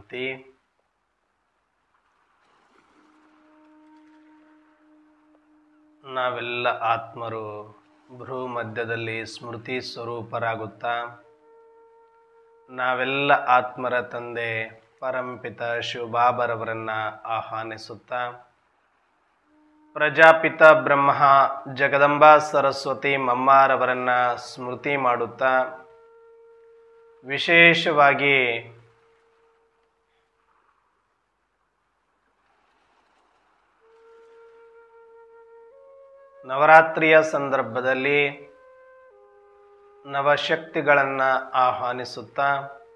ಶಾಂತಿ ನಾವೆಲ್ಲ ಆತ್ಮರು ಭ್ರೂ ಮಧ್ಯದಲ್ಲಿ ಸ್ಮೃತಿ ಸ್ವರೂಪರಾಗುತ್ತಾ ನಾವೆಲ್ಲ ಆತ್ಮರ ತಂದೆ ಪರಂಪಿತ ಶಿವಬಾಬರವರನ್ನ ಆಹ್ವಾನಿಸುತ್ತಾ ಪ್ರಜಾಪಿತ ಬ್ರಹ್ಮ ಜಗದಂಬಾ ಸರಸ್ವತಿ ಮಮ್ಮಾರವರನ್ನ ಸ್ಮೃತಿ ಮಾಡುತ್ತಾ ವಿಶೇಷವಾಗಿ ನವರಾತ್ರಿಯ ಸಂದರ್ಭದಲ್ಲಿ ನವಶಕ್ತಿಗಳನ್ನು ಆಹ್ವಾನಿಸುತ್ತಾ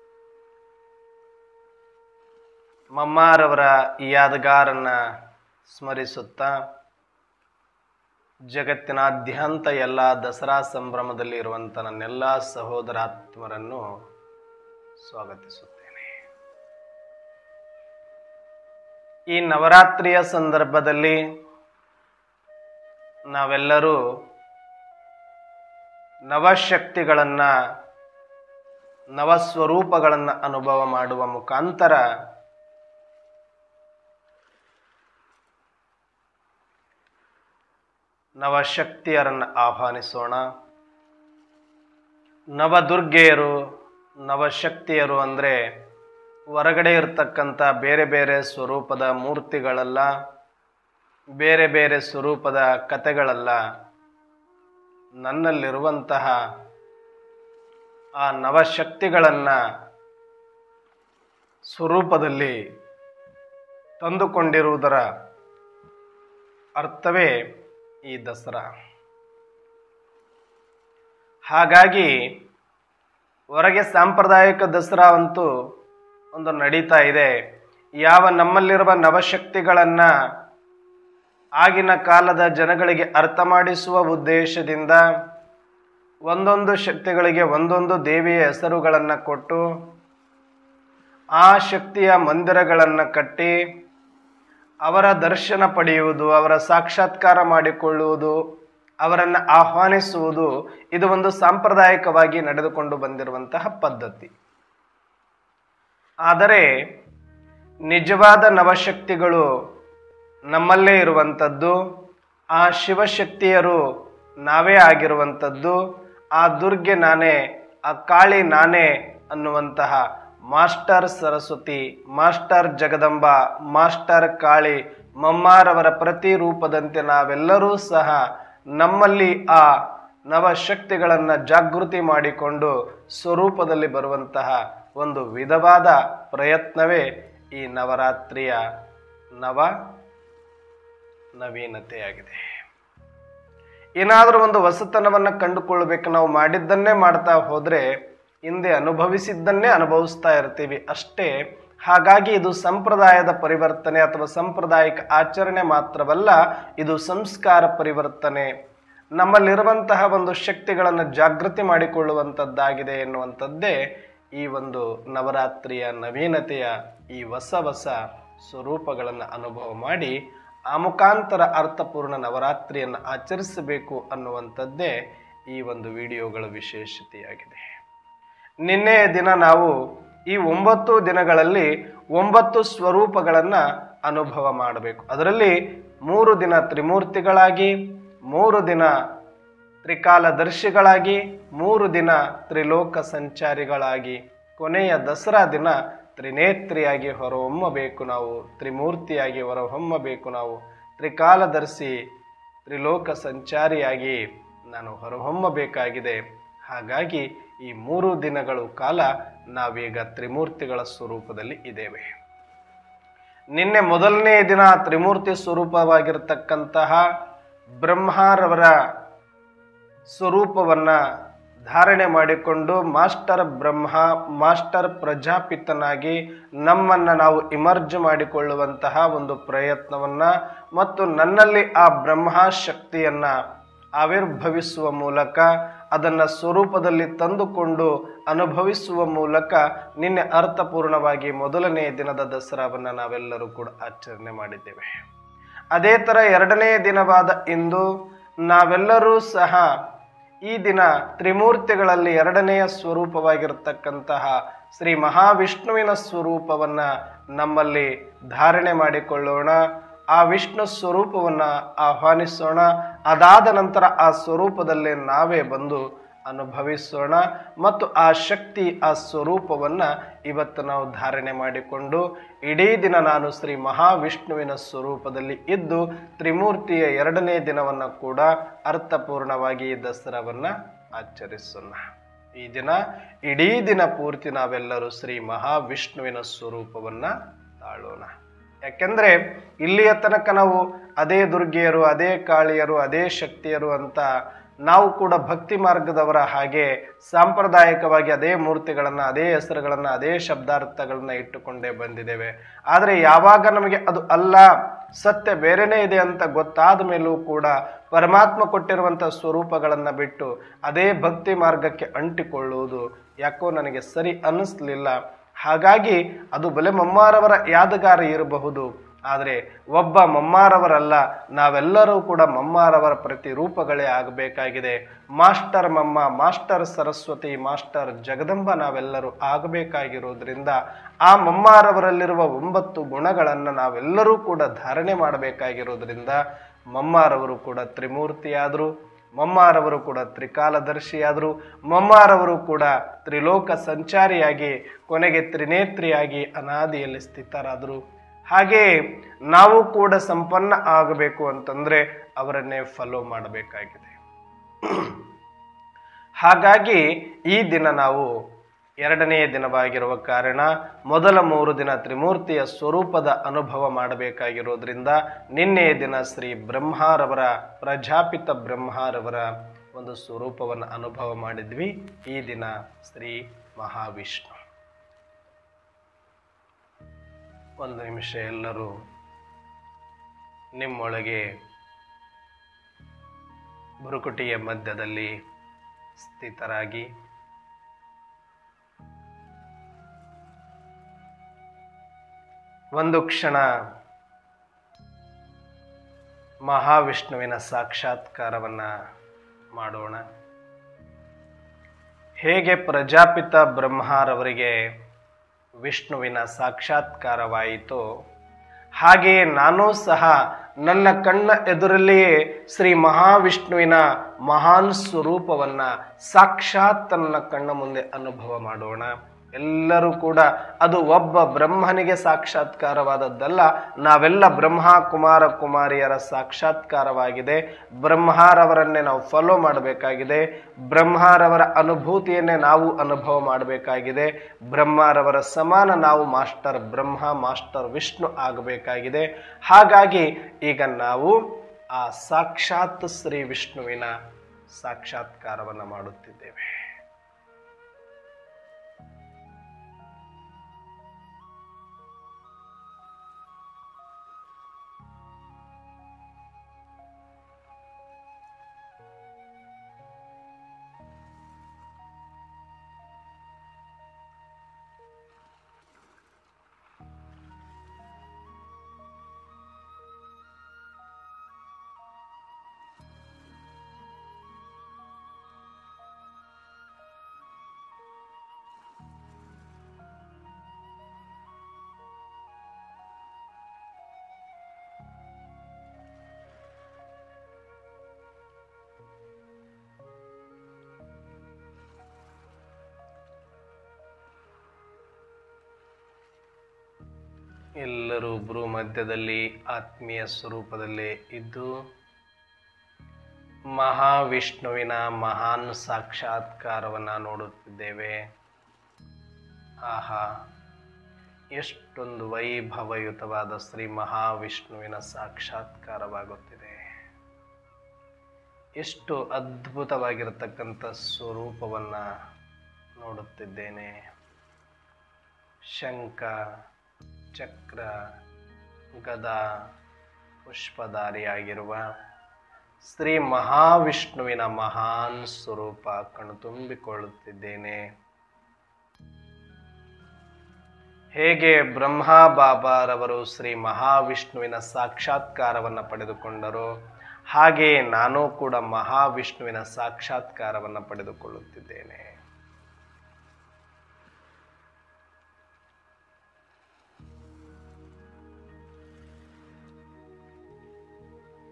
ಮಮ್ಮಾರವರ ಯಾದಗಾರನ್ನ ಸ್ಮರಿಸುತ್ತಾ ಜಗತ್ತಿನಾದ್ಯಂತ ಎಲ್ಲ ದಸರಾ ಸಂಭ್ರಮದಲ್ಲಿ ಇರುವಂಥ ನನ್ನೆಲ್ಲ ಸಹೋದರಾತ್ಮರನ್ನು ಸ್ವಾಗತಿಸುತ್ತೇನೆ ಈ ನವರಾತ್ರಿಯ ಸಂದರ್ಭದಲ್ಲಿ ನಾವೆಲ್ಲರೂ ನವಶಕ್ತಿಗಳನ್ನು ನವಸ್ವರೂಪಗಳನ್ನು ಅನುಭವ ಮಾಡುವ ಮುಖಾಂತರ ನವಶಕ್ತಿಯರನ್ನು ಆಹ್ವಾನಿಸೋಣ ನವದುರ್ಗೆಯರು ನವಶಕ್ತಿಯರು ಅಂದರೆ ಹೊರಗಡೆ ಇರತಕ್ಕಂಥ ಬೇರೆ ಬೇರೆ ಸ್ವರೂಪದ ಮೂರ್ತಿಗಳಲ್ಲ ಬೇರೆ ಬೇರೆ ಸ್ವರೂಪದ ಕಥೆಗಳಲ್ಲ ನನ್ನಲ್ಲಿರುವಂತಹ ಆ ನವಶಕ್ತಿಗಳನ್ನು ಸ್ವರೂಪದಲ್ಲಿ ತಂದುಕೊಂಡಿರುವುದರ ಅರ್ಥವೇ ಈ ದಸರಾ ಹಾಗಾಗಿ ಹೊರಗೆ ಸಾಂಪ್ರದಾಯಿಕ ದಸರಾ ಅಂತೂ ಒಂದು ನಡೀತಾ ಇದೆ ಯಾವ ನಮ್ಮಲ್ಲಿರುವ ನವಶಕ್ತಿಗಳನ್ನು ಆಗಿನ ಕಾಲದ ಜನಗಳಿಗೆ ಅರ್ಥ ಮಾಡಿಸುವ ಉದ್ದೇಶದಿಂದ ಒಂದೊಂದು ಶಕ್ತಿಗಳಿಗೆ ಒಂದೊಂದು ದೇವಿಯ ಹೆಸರುಗಳನ್ನು ಕೊಟ್ಟು ಆ ಶಕ್ತಿಯ ಮಂದಿರಗಳನ್ನು ಕಟ್ಟಿ ಅವರ ದರ್ಶನ ಪಡೆಯುವುದು ಅವರ ಸಾಕ್ಷಾತ್ಕಾರ ಮಾಡಿಕೊಳ್ಳುವುದು ಅವರನ್ನು ಆಹ್ವಾನಿಸುವುದು ಇದು ಒಂದು ಸಾಂಪ್ರದಾಯಿಕವಾಗಿ ನಡೆದುಕೊಂಡು ಬಂದಿರುವಂತಹ ಪದ್ಧತಿ ಆದರೆ ನಿಜವಾದ ನವಶಕ್ತಿಗಳು ನಮ್ಮಲ್ಲೇ ಇರುವಂಥದ್ದು ಆ ಶಿವಶಕ್ತಿಯರು ನಾವೇ ಆಗಿರುವಂಥದ್ದು ಆ ದುರ್ಗೆ ನಾನೇ ಆ ಕಾಳಿ ನಾನೇ ಅನ್ನುವಂತಹ master Saraswati master Jagadamba master Kali ಮಮ್ಮಾರವರ ಪ್ರತಿರೂಪದಂತೆ ನಾವೆಲ್ಲರೂ ಸಹ ನಮ್ಮಲ್ಲಿ ಆ ನವಶಕ್ತಿಗಳನ್ನು ಜಾಗೃತಿ ಮಾಡಿಕೊಂಡು ಸ್ವರೂಪದಲ್ಲಿ ಬರುವಂತಹ ಒಂದು ವಿಧವಾದ ಪ್ರಯತ್ನವೇ ಈ ನವರಾತ್ರಿಯ ನವ ನವೀನತೆಯಾಗಿದೆ ಏನಾದರೂ ಒಂದು ಹೊಸತನವನ್ನು ಕಂಡುಕೊಳ್ಳಬೇಕು ನಾವು ಮಾಡಿದ್ದನ್ನೇ ಮಾಡ್ತಾ ಹೋದರೆ ಹಿಂದೆ ಅನುಭವಿಸಿದ್ದನ್ನೇ ಅನುಭವಿಸ್ತಾ ಇರ್ತೀವಿ ಅಷ್ಟೇ ಹಾಗಾಗಿ ಇದು ಸಂಪ್ರದಾಯದ ಪರಿವರ್ತನೆ ಅಥವಾ ಸಾಂಪ್ರದಾಯಿಕ ಆಚರಣೆ ಮಾತ್ರವಲ್ಲ ಇದು ಸಂಸ್ಕಾರ ಪರಿವರ್ತನೆ ನಮ್ಮಲ್ಲಿರುವಂತಹ ಒಂದು ಶಕ್ತಿಗಳನ್ನು ಜಾಗೃತಿ ಮಾಡಿಕೊಳ್ಳುವಂಥದ್ದಾಗಿದೆ ಎನ್ನುವಂಥದ್ದೇ ಈ ಒಂದು ನವರಾತ್ರಿಯ ನವೀನತೆಯ ಈ ಹೊಸ ಹೊಸ ಸ್ವರೂಪಗಳನ್ನು ಅನುಭವ ಮಾಡಿ ಆ ಮುಖಾಂತರ ಅರ್ಥಪೂರ್ಣ ನವರಾತ್ರಿಯನ್ನು ಆಚರಿಸಬೇಕು ಅನ್ನುವಂಥದ್ದೇ ಈ ಒಂದು ವಿಡಿಯೋಗಳ ವಿಶೇಷತೆಯಾಗಿದೆ ನಿನ್ನೆಯ ದಿನ ನಾವು ಈ ಒಂಬತ್ತು ದಿನಗಳಲ್ಲಿ ಒಂಬತ್ತು ಸ್ವರೂಪಗಳನ್ನು ಅನುಭವ ಮಾಡಬೇಕು ಅದರಲ್ಲಿ ಮೂರು ದಿನ ತ್ರಿಮೂರ್ತಿಗಳಾಗಿ ಮೂರು ದಿನ ತ್ರಿಕಾಲದರ್ಶಿಗಳಾಗಿ ಮೂರು ದಿನ ತ್ರಿಲೋಕ ಸಂಚಾರಿಗಳಾಗಿ ಕೊನೆಯ ದಸರಾ ದಿನ ತ್ರಿನೇತ್ರಿಯಾಗಿ ಹೊರಹೊಮ್ಮಬೇಕು ನಾವು ತ್ರಿಮೂರ್ತಿಯಾಗಿ ಹೊರಹೊಮ್ಮಬೇಕು ನಾವು ತ್ರಿಕಾಲದರ್ಶಿ ತ್ರಿಲೋಕ ಸಂಚಾರಿಯಾಗಿ ನಾನು ಹೊರಹೊಮ್ಮಬೇಕಾಗಿದೆ ಹಾಗಾಗಿ ಈ ಮೂರು ದಿನಗಳು ಕಾಲ ನಾವೀಗ ತ್ರಿಮೂರ್ತಿಗಳ ಸ್ವರೂಪದಲ್ಲಿ ಇದ್ದೇವೆ ನಿನ್ನೆ ಮೊದಲನೇ ದಿನ ತ್ರಿಮೂರ್ತಿ ಸ್ವರೂಪವಾಗಿರ್ತಕ್ಕಂತಹ ಬ್ರಹ್ಮಾರವರ ಸ್ವರೂಪವನ್ನು ಧಾರಣೆ ಮಾಡಿಕೊಂಡು ಮಾಸ್ಟರ್ ಬ್ರಹ್ಮ ಮಾಸ್ಟರ್ ಪ್ರಜಾಪಿತನಾಗಿ ನಮ್ಮನ್ನು ನಾವು ಇಮರ್ಜ್ ಮಾಡಿಕೊಳ್ಳುವಂತಹ ಒಂದು ಪ್ರಯತ್ನವನ್ನು ಮತ್ತು ನನ್ನಲ್ಲಿ ಆ ಬ್ರಹ್ಮ ಶಕ್ತಿಯನ್ನು ಆವಿರ್ಭವಿಸುವ ಮೂಲಕ ಅದನ್ನು ಸ್ವರೂಪದಲ್ಲಿ ತಂದುಕೊಂಡು ಅನುಭವಿಸುವ ಮೂಲಕ ನಿನ್ನೆ ಅರ್ಥಪೂರ್ಣವಾಗಿ ಮೊದಲನೇ ದಿನದ ದಸರಾವನ್ನು ನಾವೆಲ್ಲರೂ ಕೂಡ ಆಚರಣೆ ಮಾಡಿದ್ದೇವೆ ಅದೇ ಥರ ಎರಡನೇ ದಿನವಾದ ಇಂದು ನಾವೆಲ್ಲರೂ ಸಹ ಈ ದಿನ ತ್ರಿಮೂರ್ತಿಗಳಲ್ಲಿ ಎರಡನೆಯ ಸ್ವರೂಪವಾಗಿರ್ತಕ್ಕಂತಹ ಶ್ರೀ ಮಹಾವಿಷ್ಣುವಿನ ಸ್ವರೂಪವನ್ನು ನಮ್ಮಲ್ಲಿ ಧಾರಣೆ ಮಾಡಿಕೊಳ್ಳೋಣ ಆ ವಿಷ್ಣು ಸ್ವರೂಪವನ್ನು ಆಹ್ವಾನಿಸೋಣ ಅದಾದ ನಂತರ ಆ ಸ್ವರೂಪದಲ್ಲೇ ನಾವೇ ಬಂದು ಅನುಭವಿಸೋಣ ಮತ್ತು ಆ ಶಕ್ತಿ ಆ ಸ್ವರೂಪವನ್ನು ಇವತ್ತು ನಾವು ಧಾರಣೆ ಮಾಡಿಕೊಂಡು ಇಡೀ ದಿನ ನಾನು ಶ್ರೀ ಮಹಾವಿಷ್ಣುವಿನ ಸ್ವರೂಪದಲ್ಲಿ ಇದ್ದು ತ್ರಿಮೂರ್ತಿಯ ಎರಡನೇ ದಿನವನ್ನು ಕೂಡ ಅರ್ಥಪೂರ್ಣವಾಗಿ ಈ ದಸರಾವನ್ನು ಆಚರಿಸೋಣ ಈ ದಿನ ಇಡೀ ದಿನ ಪೂರ್ತಿ ನಾವೆಲ್ಲರೂ ಶ್ರೀ ಮಹಾವಿಷ್ಣುವಿನ ಸ್ವರೂಪವನ್ನು ತಾಳೋಣ ಯಾಕೆಂದ್ರೆ ಇಲ್ಲಿಯ ತನಕ ನಾವು ಅದೇ ದುರ್ಗೆಯರು ಅದೇ ಕಾಳಿಯರು ಅದೇ ಶಕ್ತಿಯರು ಅಂತ ನಾವು ಕೂಡ ಭಕ್ತಿ ಮಾರ್ಗದವರ ಹಾಗೆ ಸಾಂಪ್ರದಾಯಿಕವಾಗಿ ಅದೇ ಮೂರ್ತಿಗಳನ್ನು ಅದೇ ಹೆಸರುಗಳನ್ನು ಅದೇ ಶಬ್ದಾರ್ಥಗಳನ್ನ ಇಟ್ಟುಕೊಂಡೇ ಬಂದಿದ್ದೇವೆ ಆದರೆ ಯಾವಾಗ ನಮಗೆ ಅದು ಅಲ್ಲ ಸತ್ಯ ಬೇರೆನೇ ಇದೆ ಅಂತ ಗೊತ್ತಾದ ಮೇಲೂ ಕೂಡ ಪರಮಾತ್ಮ ಕೊಟ್ಟಿರುವಂಥ ಸ್ವರೂಪಗಳನ್ನು ಬಿಟ್ಟು ಅದೇ ಭಕ್ತಿ ಮಾರ್ಗಕ್ಕೆ ಅಂಟಿಕೊಳ್ಳುವುದು ಯಾಕೋ ನನಗೆ ಸರಿ ಅನ್ನಿಸ್ಲಿಲ್ಲ ಹಾಗಾಗಿ ಅದು ಬಲೆ ಮಮ್ಮಾರವರ ಯಾದಗಾರ ಇರಬಹುದು ಆದರೆ ಒಬ್ಬ ಮಮ್ಮಾರವರಲ್ಲ ನಾವೆಲ್ಲರೂ ಕೂಡ ಮಮ್ಮಾರವರ ಪ್ರತಿರೂಪಗಳೇ ಆಗಬೇಕಾಗಿದೆ ಮಾಸ್ಟರ್ ಮಮ್ಮ ಮಾಸ್ಟರ್ ಸರಸ್ವತಿ ಮಾಸ್ಟರ್ ಜಗದಂಬ ನಾವೆಲ್ಲರೂ ಆಗಬೇಕಾಗಿರೋದ್ರಿಂದ ಆ ಮಮ್ಮಾರವರಲ್ಲಿರುವ ಒಂಬತ್ತು ಗುಣಗಳನ್ನು ನಾವೆಲ್ಲರೂ ಕೂಡ ಧಾರಣೆ ಮಾಡಬೇಕಾಗಿರೋದ್ರಿಂದ ಮಮ್ಮಾರವರು ಕೂಡ ತ್ರಿಮೂರ್ತಿಯಾದರು ಮಮ್ಮಾರವರು ಕೂಡ ತ್ರಿಕಾಲದರ್ಶಿಯಾದರು ಮಮ್ಮಾರವರು ಕೂಡ ತ್ರಿಲೋಕ ಸಂಚಾರಿಯಾಗಿ ಕೊನೆಗೆ ತ್ರಿನೇತ್ರಿಯಾಗಿ ಅನಾದಿಯಲ್ಲಿ ಸ್ಥಿತರಾದರು ಹಾಗೆ ನಾವು ಕೂಡ ಸಂಪನ್ನ ಆಗಬೇಕು ಅಂತಂದ್ರೆ ಅವರನ್ನೇ ಫಾಲೋ ಮಾಡಬೇಕಾಗಿದೆ ಹಾಗಾಗಿ ಈ ದಿನ ನಾವು ಎರಡನೆಯ ದಿನವಾಗಿರುವ ಕಾರಣ ಮೊದಲ ಮೂರು ದಿನ ತ್ರಿಮೂರ್ತಿಯ ಸ್ವರೂಪದ ಅನುಭವ ಮಾಡಬೇಕಾಗಿರೋದ್ರಿಂದ ನಿನ್ನೆಯ ದಿನ ಶ್ರೀ ಬ್ರಹ್ಮಾರವರ ಪ್ರಜಾಪಿತ ಬ್ರಹ್ಮಾರವರ ಒಂದು ಸ್ವರೂಪವನ್ನು ಅನುಭವ ಮಾಡಿದ್ವಿ ಈ ದಿನ ಶ್ರೀ ಮಹಾವಿಷ್ಣು ಒಂದು ನಿಮಿಷ ಎಲ್ಲರೂ ನಿಮ್ಮೊಳಗೆ ಬುರುಕುಟಿಯ ಮಧ್ಯದಲ್ಲಿ ಸ್ಥಿತರಾಗಿ ಒಂದು ಕ್ಷಣ ಮಹಾವಿಷ್ಣುವಿನ ಸಾಕ್ಷಾತ್ಕಾರವನ್ನು ಮಾಡೋಣ ಹೇಗೆ ಪ್ರಜಾಪಿತ ಬ್ರಹ್ಮಾರವರಿಗೆ ವಿಷ್ಣುವಿನ ಸಾಕ್ಷಾತ್ಕಾರವಾಯಿತೋ ಹಾಗೆಯೇ ನಾನೂ ಸಹ ನನ್ನ ಕಣ್ಣ ಎದುರಲ್ಲಿಯೇ ಶ್ರೀ ಮಹಾವಿಷ್ಣುವಿನ ಮಹಾನ್ ಸ್ವರೂಪವನ್ನು ಸಾಕ್ಷಾತ್ ನನ್ನ ಕಣ್ಣ ಮುಂದೆ ಅನುಭವ ಮಾಡೋಣ ಎಲ್ಲರೂ ಕೂಡ ಅದು ಒಬ್ಬ ಬ್ರಹ್ಮನಿಗೆ ಸಾಕ್ಷಾತ್ಕಾರವಾದದ್ದಲ್ಲ ನಾವೆಲ್ಲ ಬ್ರಹ್ಮ ಕುಮಾರ ಕುಮಾರಿಯರ ಸಾಕ್ಷಾತ್ಕಾರವಾಗಿದೆ ಬ್ರಹ್ಮಾರವರನ್ನೇ ನಾವು ಫಾಲೋ ಮಾಡಬೇಕಾಗಿದೆ ಬ್ರಹ್ಮಾರವರ ಅನುಭೂತಿಯನ್ನೇ ನಾವು ಅನುಭವ ಮಾಡಬೇಕಾಗಿದೆ ಬ್ರಹ್ಮಾರವರ ಸಮಾನ ನಾವು ಮಾಸ್ಟರ್ ಬ್ರಹ್ಮ ಮಾಸ್ಟರ್ ವಿಷ್ಣು ಆಗಬೇಕಾಗಿದೆ ಹಾಗಾಗಿ ಈಗ ನಾವು ಆ ಸಾಕ್ಷಾತ್ ಶ್ರೀ ವಿಷ್ಣುವಿನ ಸಾಕ್ಷಾತ್ಕಾರವನ್ನು ಮಾಡುತ್ತಿದ್ದೇವೆ ಎಲ್ಲರೂ ಭ್ರೂ ಮಧ್ಯದಲ್ಲಿ ಆತ್ಮೀಯ ಸ್ವರೂಪದಲ್ಲೇ ಇದ್ದು ಮಹಾವಿಷ್ಣುವಿನ ಮಹಾನ್ ಸಾಕ್ಷಾತ್ಕಾರವನ್ನು ನೋಡುತ್ತಿದ್ದೇವೆ ಆಹಾ ಎಷ್ಟೊಂದು ವೈಭವಯುತವಾದ ಶ್ರೀ ಮಹಾವಿಷ್ಣುವಿನ ಸಾಕ್ಷಾತ್ಕಾರವಾಗುತ್ತಿದೆ ಎಷ್ಟು ಅದ್ಭುತವಾಗಿರತಕ್ಕಂಥ ಸ್ವರೂಪವನ್ನು ನೋಡುತ್ತಿದ್ದೇನೆ ಶಂಖ ಚಕ್ರ ಗದ ಪುಷ್ಪಧಾರಿಯಾಗಿರುವ ಶ್ರೀ ಮಹಾವಿಷ್ಣುವಿನ ಮಹಾನ್ ಸ್ವರೂಪ ಕಣ್ತುಂಬಿಕೊಳ್ಳುತ್ತಿದ್ದೇನೆ ಹೇಗೆ ಬ್ರಹ್ಮ ಬಾಬಾರವರು ಶ್ರೀ ಮಹಾವಿಷ್ಣುವಿನ ಸಾಕ್ಷಾತ್ಕಾರವನ್ನು ಪಡೆದುಕೊಂಡರೋ ಹಾಗೆಯೇ ನಾನು ಕೂಡ ಮಹಾವಿಷ್ಣುವಿನ ಸಾಕ್ಷಾತ್ಕಾರವನ್ನು ಪಡೆದುಕೊಳ್ಳುತ್ತಿದ್ದೇನೆ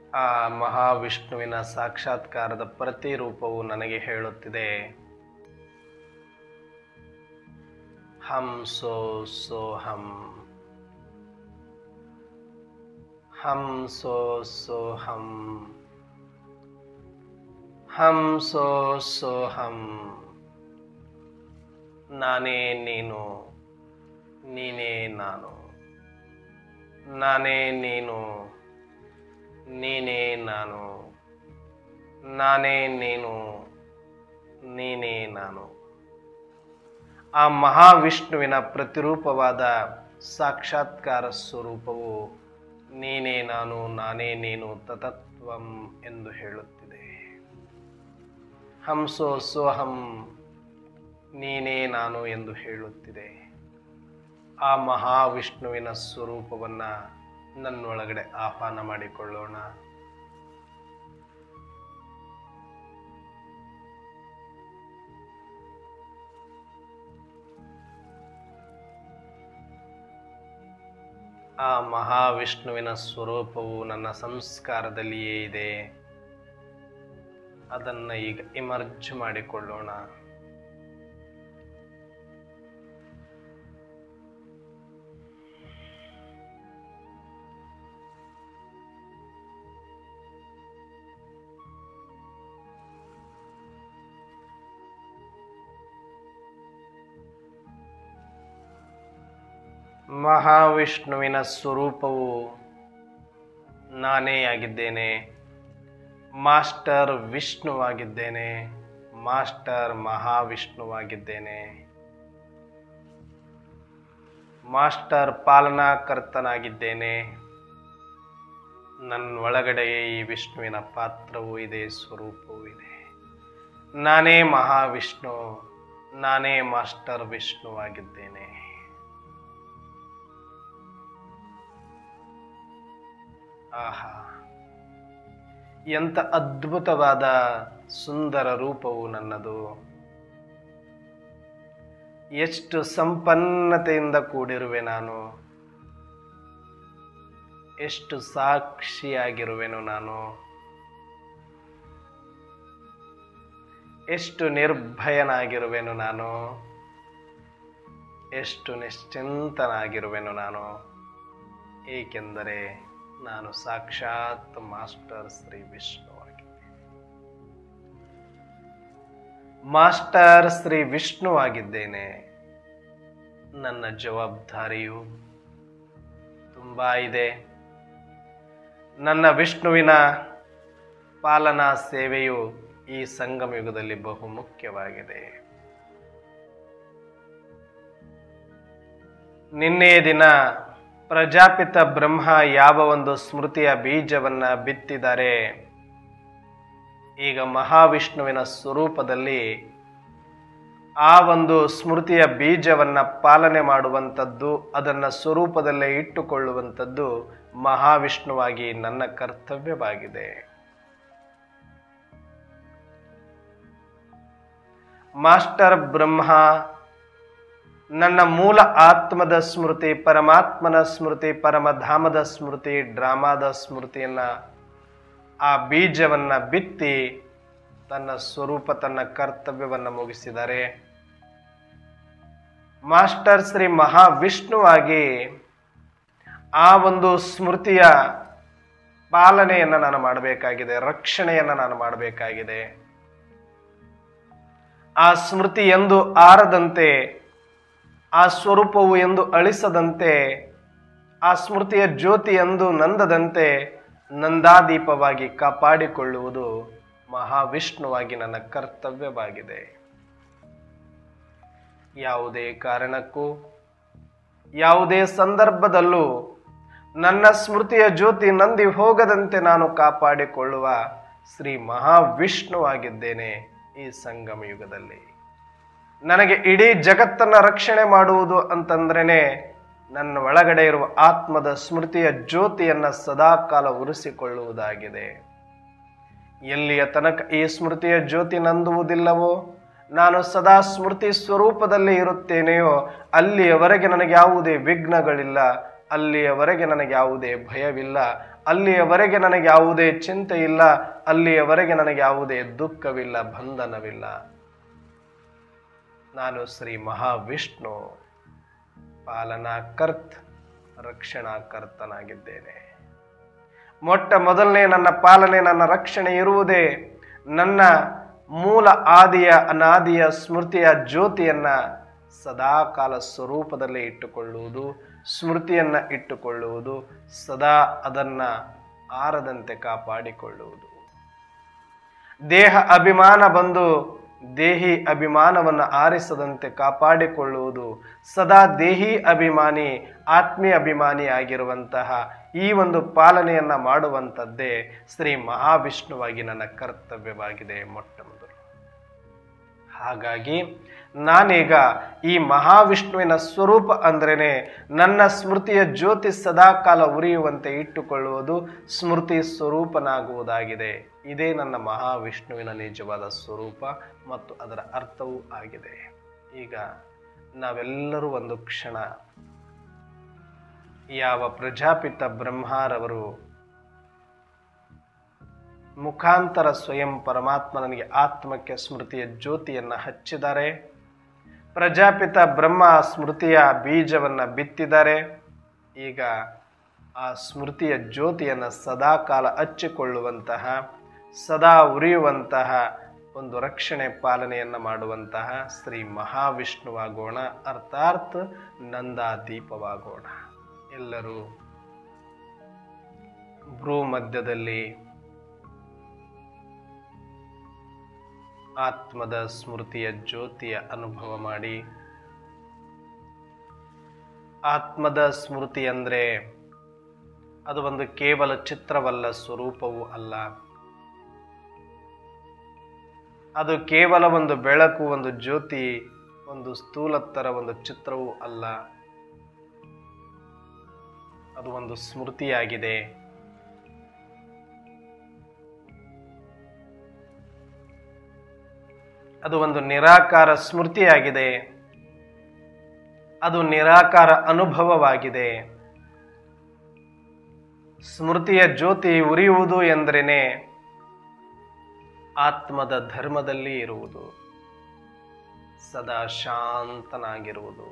ಆ ಮಹಾವಿಷ್ಣುವಿನ ಸಾಕ್ಷಾತ್ಕಾರದ ಪ್ರತಿರೂಪವು ನನಗೆ ಹೇಳುತ್ತಿದೆ ಹಂ ಸೋ ಸೋಹಂ ಹಂ ಸೋ ಸೋಹಂ ಹಂ ಸೋ ಸೋಹಂ ನಾನೇ ನೀನು ನೀನೇ ನಾನು ನಾನೇ ನೀನು ನೀನೇ ನಾನು ನಾನೇ ನೀನು ನೀನೇ ನಾನು ಆ ಮಹಾವಿಷ್ಣುವಿನ ಪ್ರತಿರೂಪವಾದ ಸಾಕ್ಷಾತ್ಕಾರ ಸ್ವರೂಪವು ನೀನೇ ನಾನು ನಾನೇ ನೀನು ತತತ್ವಂ ಎಂದು ಹೇಳುತ್ತಿದೆ ಹಂಸೋ ಸೋಹಂ ನೀನೇ ನಾನು ಎಂದು ಹೇಳುತ್ತಿದೆ ಆ ಮಹಾವಿಷ್ಣುವಿನ ಸ್ವರೂಪವನ್ನ ನನ್ನೊಳಗಡೆ ಆಹ್ವಾನ ಮಾಡಿಕೊಳ್ಳೋಣ ಆ ಮಹಾವಿಷ್ಣುವಿನ ಸ್ವರೂಪವು ನನ್ನ ಸಂಸ್ಕಾರದಲ್ಲಿಯೇ ಇದೆ ಅದನ್ನು ಈಗ ಇಮರ್ಜ್ ಮಾಡಿಕೊಳ್ಳೋಣ ಮಹಾವಿಷ್ಣುವಿನ ಸ್ವರೂಪವು ನಾನೇ ಆಗಿದ್ದೇನೆ ಮಾಸ್ಟರ್ ವಿಷ್ಣುವಾಗಿದ್ದೇನೆ ಮಾಸ್ಟರ್ ಮಹಾವಿಷ್ಣುವಾಗಿದ್ದೇನೆ ಮಾಸ್ಟರ್ ಪಾಲನಾಕರ್ತನಾಗಿದ್ದೇನೆ ನನ್ನ ಒಳಗಡೆಯೇ ಈ ವಿಷ್ಣುವಿನ ಪಾತ್ರವೂ ಇದೆ ಸ್ವರೂಪವೂ ಇದೆ ನಾನೇ ಮಹಾವಿಷ್ಣು ನಾನೇ ಮಾಸ್ಟರ್ ವಿಷ್ಣುವಾಗಿದ್ದೇನೆ ಆಹಾ ಎಂಥ ಅದ್ಭುತವಾದ ಸುಂದರ ರೂಪವು ನನ್ನದು ಎಷ್ಟು ಸಂಪನ್ನತೆಯಿಂದ ಕೂಡಿರುವೆ ನಾನು ಎಷ್ಟು ಸಾಕ್ಷಿಯಾಗಿರುವೆನು ನಾನು ಎಷ್ಟು ನಿರ್ಭಯನಾಗಿರುವೆನು ನಾನು ಎಷ್ಟು ನಿಶ್ಚಿಂತನಾಗಿರುವೆನು ನಾನು ಏಕೆಂದರೆ ನಾನು ಸಾಕ್ಷಾತ್ ಮಾಸ್ಟರ್ ಶ್ರೀ ವಿಷ್ಣುವಾಗಿದ್ದೇನೆ ಮಾಸ್ಟರ್ ಶ್ರೀ ವಿಷ್ಣುವಾಗಿದ್ದೇನೆ ನನ್ನ ಜವಾಬ್ದಾರಿಯು ತುಂಬ ಇದೆ ನನ್ನ ವಿಷ್ಣುವಿನ ಪಾಲನಾ ಸೇವೆಯು ಈ ಸಂಗಮ ಯುಗದಲ್ಲಿ ಬಹು ಮುಖ್ಯವಾಗಿದೆ ನಿನ್ನೆ ದಿನ ಪ್ರಜಾಪಿತ ಬ್ರಹ್ಮ ಯಾವ ಒಂದು ಸ್ಮೃತಿಯ ಬೀಜವನ್ನ ಬಿತ್ತಿದ್ದಾರೆ ಈಗ ಮಹಾವಿಷ್ಣುವಿನ ಸ್ವರೂಪದಲ್ಲಿ ಆ ಒಂದು ಸ್ಮೃತಿಯ ಬೀಜವನ್ನ ಪಾಲನೆ ಮಾಡುವಂಥದ್ದು ಅದನ್ನ ಸ್ವರೂಪದಲ್ಲೇ ಇಟ್ಟುಕೊಳ್ಳುವಂಥದ್ದು ಮಹಾವಿಷ್ಣುವಾಗಿ ನನ್ನ ಕರ್ತವ್ಯವಾಗಿದೆ ಮಾಸ್ಟರ್ ಬ್ರಹ್ಮ ನನ್ನ ಮೂಲ ಆತ್ಮದ ಸ್ಮೃತಿ ಪರಮಾತ್ಮನ ಸ್ಮೃತಿ ಪರಮಧಾಮದ ಸ್ಮೃತಿ ಡ್ರಾಮಾದ ಸ್ಮೃತಿಯನ್ನ ಆ ಬೀಜವನ್ನ ಬಿತ್ತಿ ತನ್ನ ಸ್ವರೂಪ ತನ್ನ ಕರ್ತವ್ಯವನ್ನ ಮುಗಿಸಿದ್ದಾರೆ ಮಾಸ್ಟರ್ ಶ್ರೀ ಮಹಾವಿಷ್ಣುವಾಗಿ ಆ ಒಂದು ಸ್ಮೃತಿಯ ಪಾಲನೆಯನ್ನು ನಾನು ಮಾಡಬೇಕಾಗಿದೆ ರಕ್ಷಣೆಯನ್ನು ನಾನು ಮಾಡಬೇಕಾಗಿದೆ ಆ ಸ್ಮೃತಿ ಎಂದು ಆರದಂತೆ ಆ ಸ್ವರೂಪವು ಎಂದು ಅಳಿಸದಂತೆ ಆ ಸ್ಮೃತಿಯ ಜ್ಯೋತಿ ಎಂದು ನಂದದಂತೆ ನಂದಾದೀಪವಾಗಿ ಕಾಪಾಡಿಕೊಳ್ಳುವುದು ಮಹಾವಿಷ್ಣುವಾಗಿ ನನ್ನ ಕರ್ತವ್ಯವಾಗಿದೆ ಯಾವುದೇ ಕಾರಣಕ್ಕೂ ಯಾವುದೇ ಸಂದರ್ಭದಲ್ಲೂ ನನ್ನ ಸ್ಮೃತಿಯ ಜ್ಯೋತಿ ನಂದಿ ಹೋಗದಂತೆ ನಾನು ಕಾಪಾಡಿಕೊಳ್ಳುವ ಶ್ರೀ ಮಹಾವಿಷ್ಣುವಾಗಿದ್ದೇನೆ ಈ ಸಂಗಮ ಯುಗದಲ್ಲಿ ನನಗೆ ಇಡೀ ಜಗತ್ತನ್ನ ರಕ್ಷಣೆ ಮಾಡುವುದು ಅಂತಂದ್ರೇನೆ ನನ್ನ ಒಳಗಡೆ ಇರುವ ಆತ್ಮದ ಸ್ಮೃತಿಯ ಜ್ಯೋತಿಯನ್ನ ಸದಾಕಾಲ ಉರಿಸಿಕೊಳ್ಳುವುದಾಗಿದೆ ಎಲ್ಲಿಯ ತನಕ ಈ ಸ್ಮೃತಿಯ ಜ್ಯೋತಿ ನಂದುವುದಿಲ್ಲವೋ ನಾನು ಸದಾ ಸ್ಮೃತಿ ಸ್ವರೂಪದಲ್ಲಿ ಇರುತ್ತೇನೆಯೋ ಅಲ್ಲಿಯವರೆಗೆ ನನಗೆ ಯಾವುದೇ ವಿಘ್ನಗಳಿಲ್ಲ ಅಲ್ಲಿಯವರೆಗೆ ನನಗೆ ಯಾವುದೇ ಭಯವಿಲ್ಲ ಅಲ್ಲಿಯವರೆಗೆ ನನಗೆ ಯಾವುದೇ ಚಿಂತೆ ಇಲ್ಲ ಅಲ್ಲಿಯವರೆಗೆ ನನಗೆ ಯಾವುದೇ ದುಃಖವಿಲ್ಲ ಬಂಧನವಿಲ್ಲ ನಾನು ಶ್ರೀ ಮಹಾವಿಷ್ಣು ಪಾಲನಾಕರ್ತ್ ರಕ್ಷಣಾಕರ್ತನಾಗಿದ್ದೇನೆ ಮೊಟ್ಟ ಮೊದಲನೇ ನನ್ನ ಪಾಲನೆ ನನ್ನ ರಕ್ಷಣೆ ಇರುವುದೇ ನನ್ನ ಮೂಲ ಆದಿಯ ಅನಾದಿಯ ಸ್ಮೃತಿಯ ಜ್ಯೋತಿಯನ್ನ ಸದಾಕಾಲ ಸ್ವರೂಪದಲ್ಲೇ ಇಟ್ಟುಕೊಳ್ಳುವುದು ಸ್ಮೃತಿಯನ್ನ ಇಟ್ಟುಕೊಳ್ಳುವುದು ಸದಾ ಅದನ್ನ ಆರದಂತೆ ಕಾಪಾಡಿಕೊಳ್ಳುವುದು ದೇಹ ಅಭಿಮಾನ ಬಂದು ದೇಹಿ ಅಭಿಮಾನವನ್ನು ಆರಿಸದಂತೆ ಕಾಪಾಡಿಕೊಳ್ಳುವುದು ಸದಾ ದೇಹಿ ಅಭಿಮಾನಿ ಆತ್ಮೀಯ ಅಭಿಮಾನಿ ಆಗಿರುವಂತಹ ಈ ಒಂದು ಪಾಲನೆಯನ್ನ ಮಾಡುವಂಥದ್ದೇ ಶ್ರೀ ಮಹಾವಿಷ್ಣುವಾಗಿ ನನ್ನ ಕರ್ತವ್ಯವಾಗಿದೆ ಮೊಟ್ಟ ಮೊದಲು ಹಾಗಾಗಿ ನಾನೀಗ ಈ ಮಹಾವಿಷ್ಣುವಿನ ಸ್ವರೂಪ ಅಂದ್ರೇನೆ ನನ್ನ ಸ್ಮೃತಿಯ ಜ್ಯೋತಿ ಸದಾಕಾಲ ಉರಿಯುವಂತೆ ಇಟ್ಟುಕೊಳ್ಳುವುದು ಸ್ಮೃತಿ ಸ್ವರೂಪನಾಗುವುದಾಗಿದೆ ಇದೇ ನನ್ನ ಮಹಾವಿಷ್ಣುವಿನ ನಿಜವಾದ ಸ್ವರೂಪ ಮತ್ತು ಅದರ ಅರ್ಥವೂ ಆಗಿದೆ ಈಗ ನಾವೆಲ್ಲರೂ ಒಂದು ಕ್ಷಣ ಯಾವ ಪ್ರಜಾಪಿತ ಬ್ರಹ್ಮಾರವರು ಮುಖಾಂತರ ಸ್ವಯಂ ಪರಮಾತ್ಮ ನನಗೆ ಆತ್ಮಕ್ಕೆ ಸ್ಮೃತಿಯ ಜ್ಯೋತಿಯನ್ನು ಹಚ್ಚಿದ್ದಾರೆ ಪ್ರಜಾಪಿತ ಬ್ರಹ್ಮ ಸ್ಮೃತಿಯ ಬೀಜವನ್ನು ಬಿತ್ತಿದ್ದಾರೆ ಈಗ ಆ ಸ್ಮೃತಿಯ ಜ್ಯೋತಿಯನ್ನು ಸದಾಕಾಲ ಹಚ್ಚಿಕೊಳ್ಳುವಂತಹ ಸದಾ ಉರಿಯುವಂತಹ ಒಂದು ರಕ್ಷಣೆ ಪಾಲನೆಯನ್ನು ಮಾಡುವಂತಹ ಶ್ರೀ ಮಹಾವಿಷ್ಣುವಾಗೋಣ ಅರ್ಥಾತ್ ನಂದಾದೀಪವಾಗೋಣ ಎಲ್ಲರೂ ಭ್ರೂ ಮಧ್ಯದಲ್ಲಿ ಆತ್ಮದ ಸ್ಮೃತಿಯ ಜ್ಯೋತಿಯ ಅನುಭವ ಮಾಡಿ ಆತ್ಮದ ಸ್ಮೃತಿ ಅಂದರೆ ಅದು ಒಂದು ಕೇವಲ ಚಿತ್ರವಲ್ಲ ಸ್ವರೂಪವೂ ಅಲ್ಲ ಅದು ಕೇವಲ ಒಂದು ಬೆಳಕು ಒಂದು ಜ್ಯೋತಿ ಒಂದು ಸ್ಥೂಲತ್ತರ ಒಂದು ಚಿತ್ರವೂ ಅಲ್ಲ ಅದು ಒಂದು ಸ್ಮೃತಿಯಾಗಿದೆ ಅದು ಒಂದು ನಿರಾಕಾರ ಸ್ಮೃತಿಯಾಗಿದೆ ಅದು ನಿರಾಕಾರ ಅನುಭವವಾಗಿದೆ ಸ್ಮೃತಿಯ ಜ್ಯೋತಿ ಉರಿಯುವುದು ಎಂದ್ರೇನೆ ಆತ್ಮದ ಧರ್ಮದಲ್ಲಿ ಇರುವುದು ಸದಾ ಶಾಂತನಾಗಿರುವುದು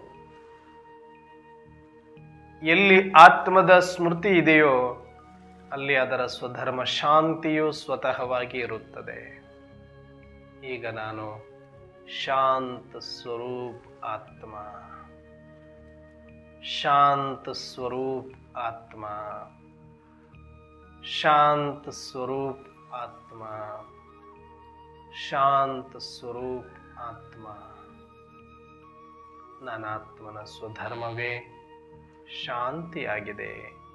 ಎಲ್ಲಿ ಆತ್ಮದ ಸ್ಮೃತಿ ಇದೆಯೋ ಅಲ್ಲಿ ಅದರ ಸ್ವಧರ್ಮ ಶಾಂತಿಯು ಸ್ವತಃವಾಗಿ ಇರುತ್ತದೆ ಈಗ ನಾನು ಶಾಂತ ಸ್ವರೂಪ್ ಆತ್ಮ ಶಾಂತ ಸ್ವರೂಪ್ ಆತ್ಮ ಶಾಂತ ಸ್ವರೂಪ್ ಆತ್ಮ ಶಾಂತ ಸ್ವರೂಪ್ ಆತ್ಮ ನನ್ನ ಆತ್ಮನ ಸ್ವಧರ್ಮವೇ ಶಾಂತಿಯಾಗಿದೆ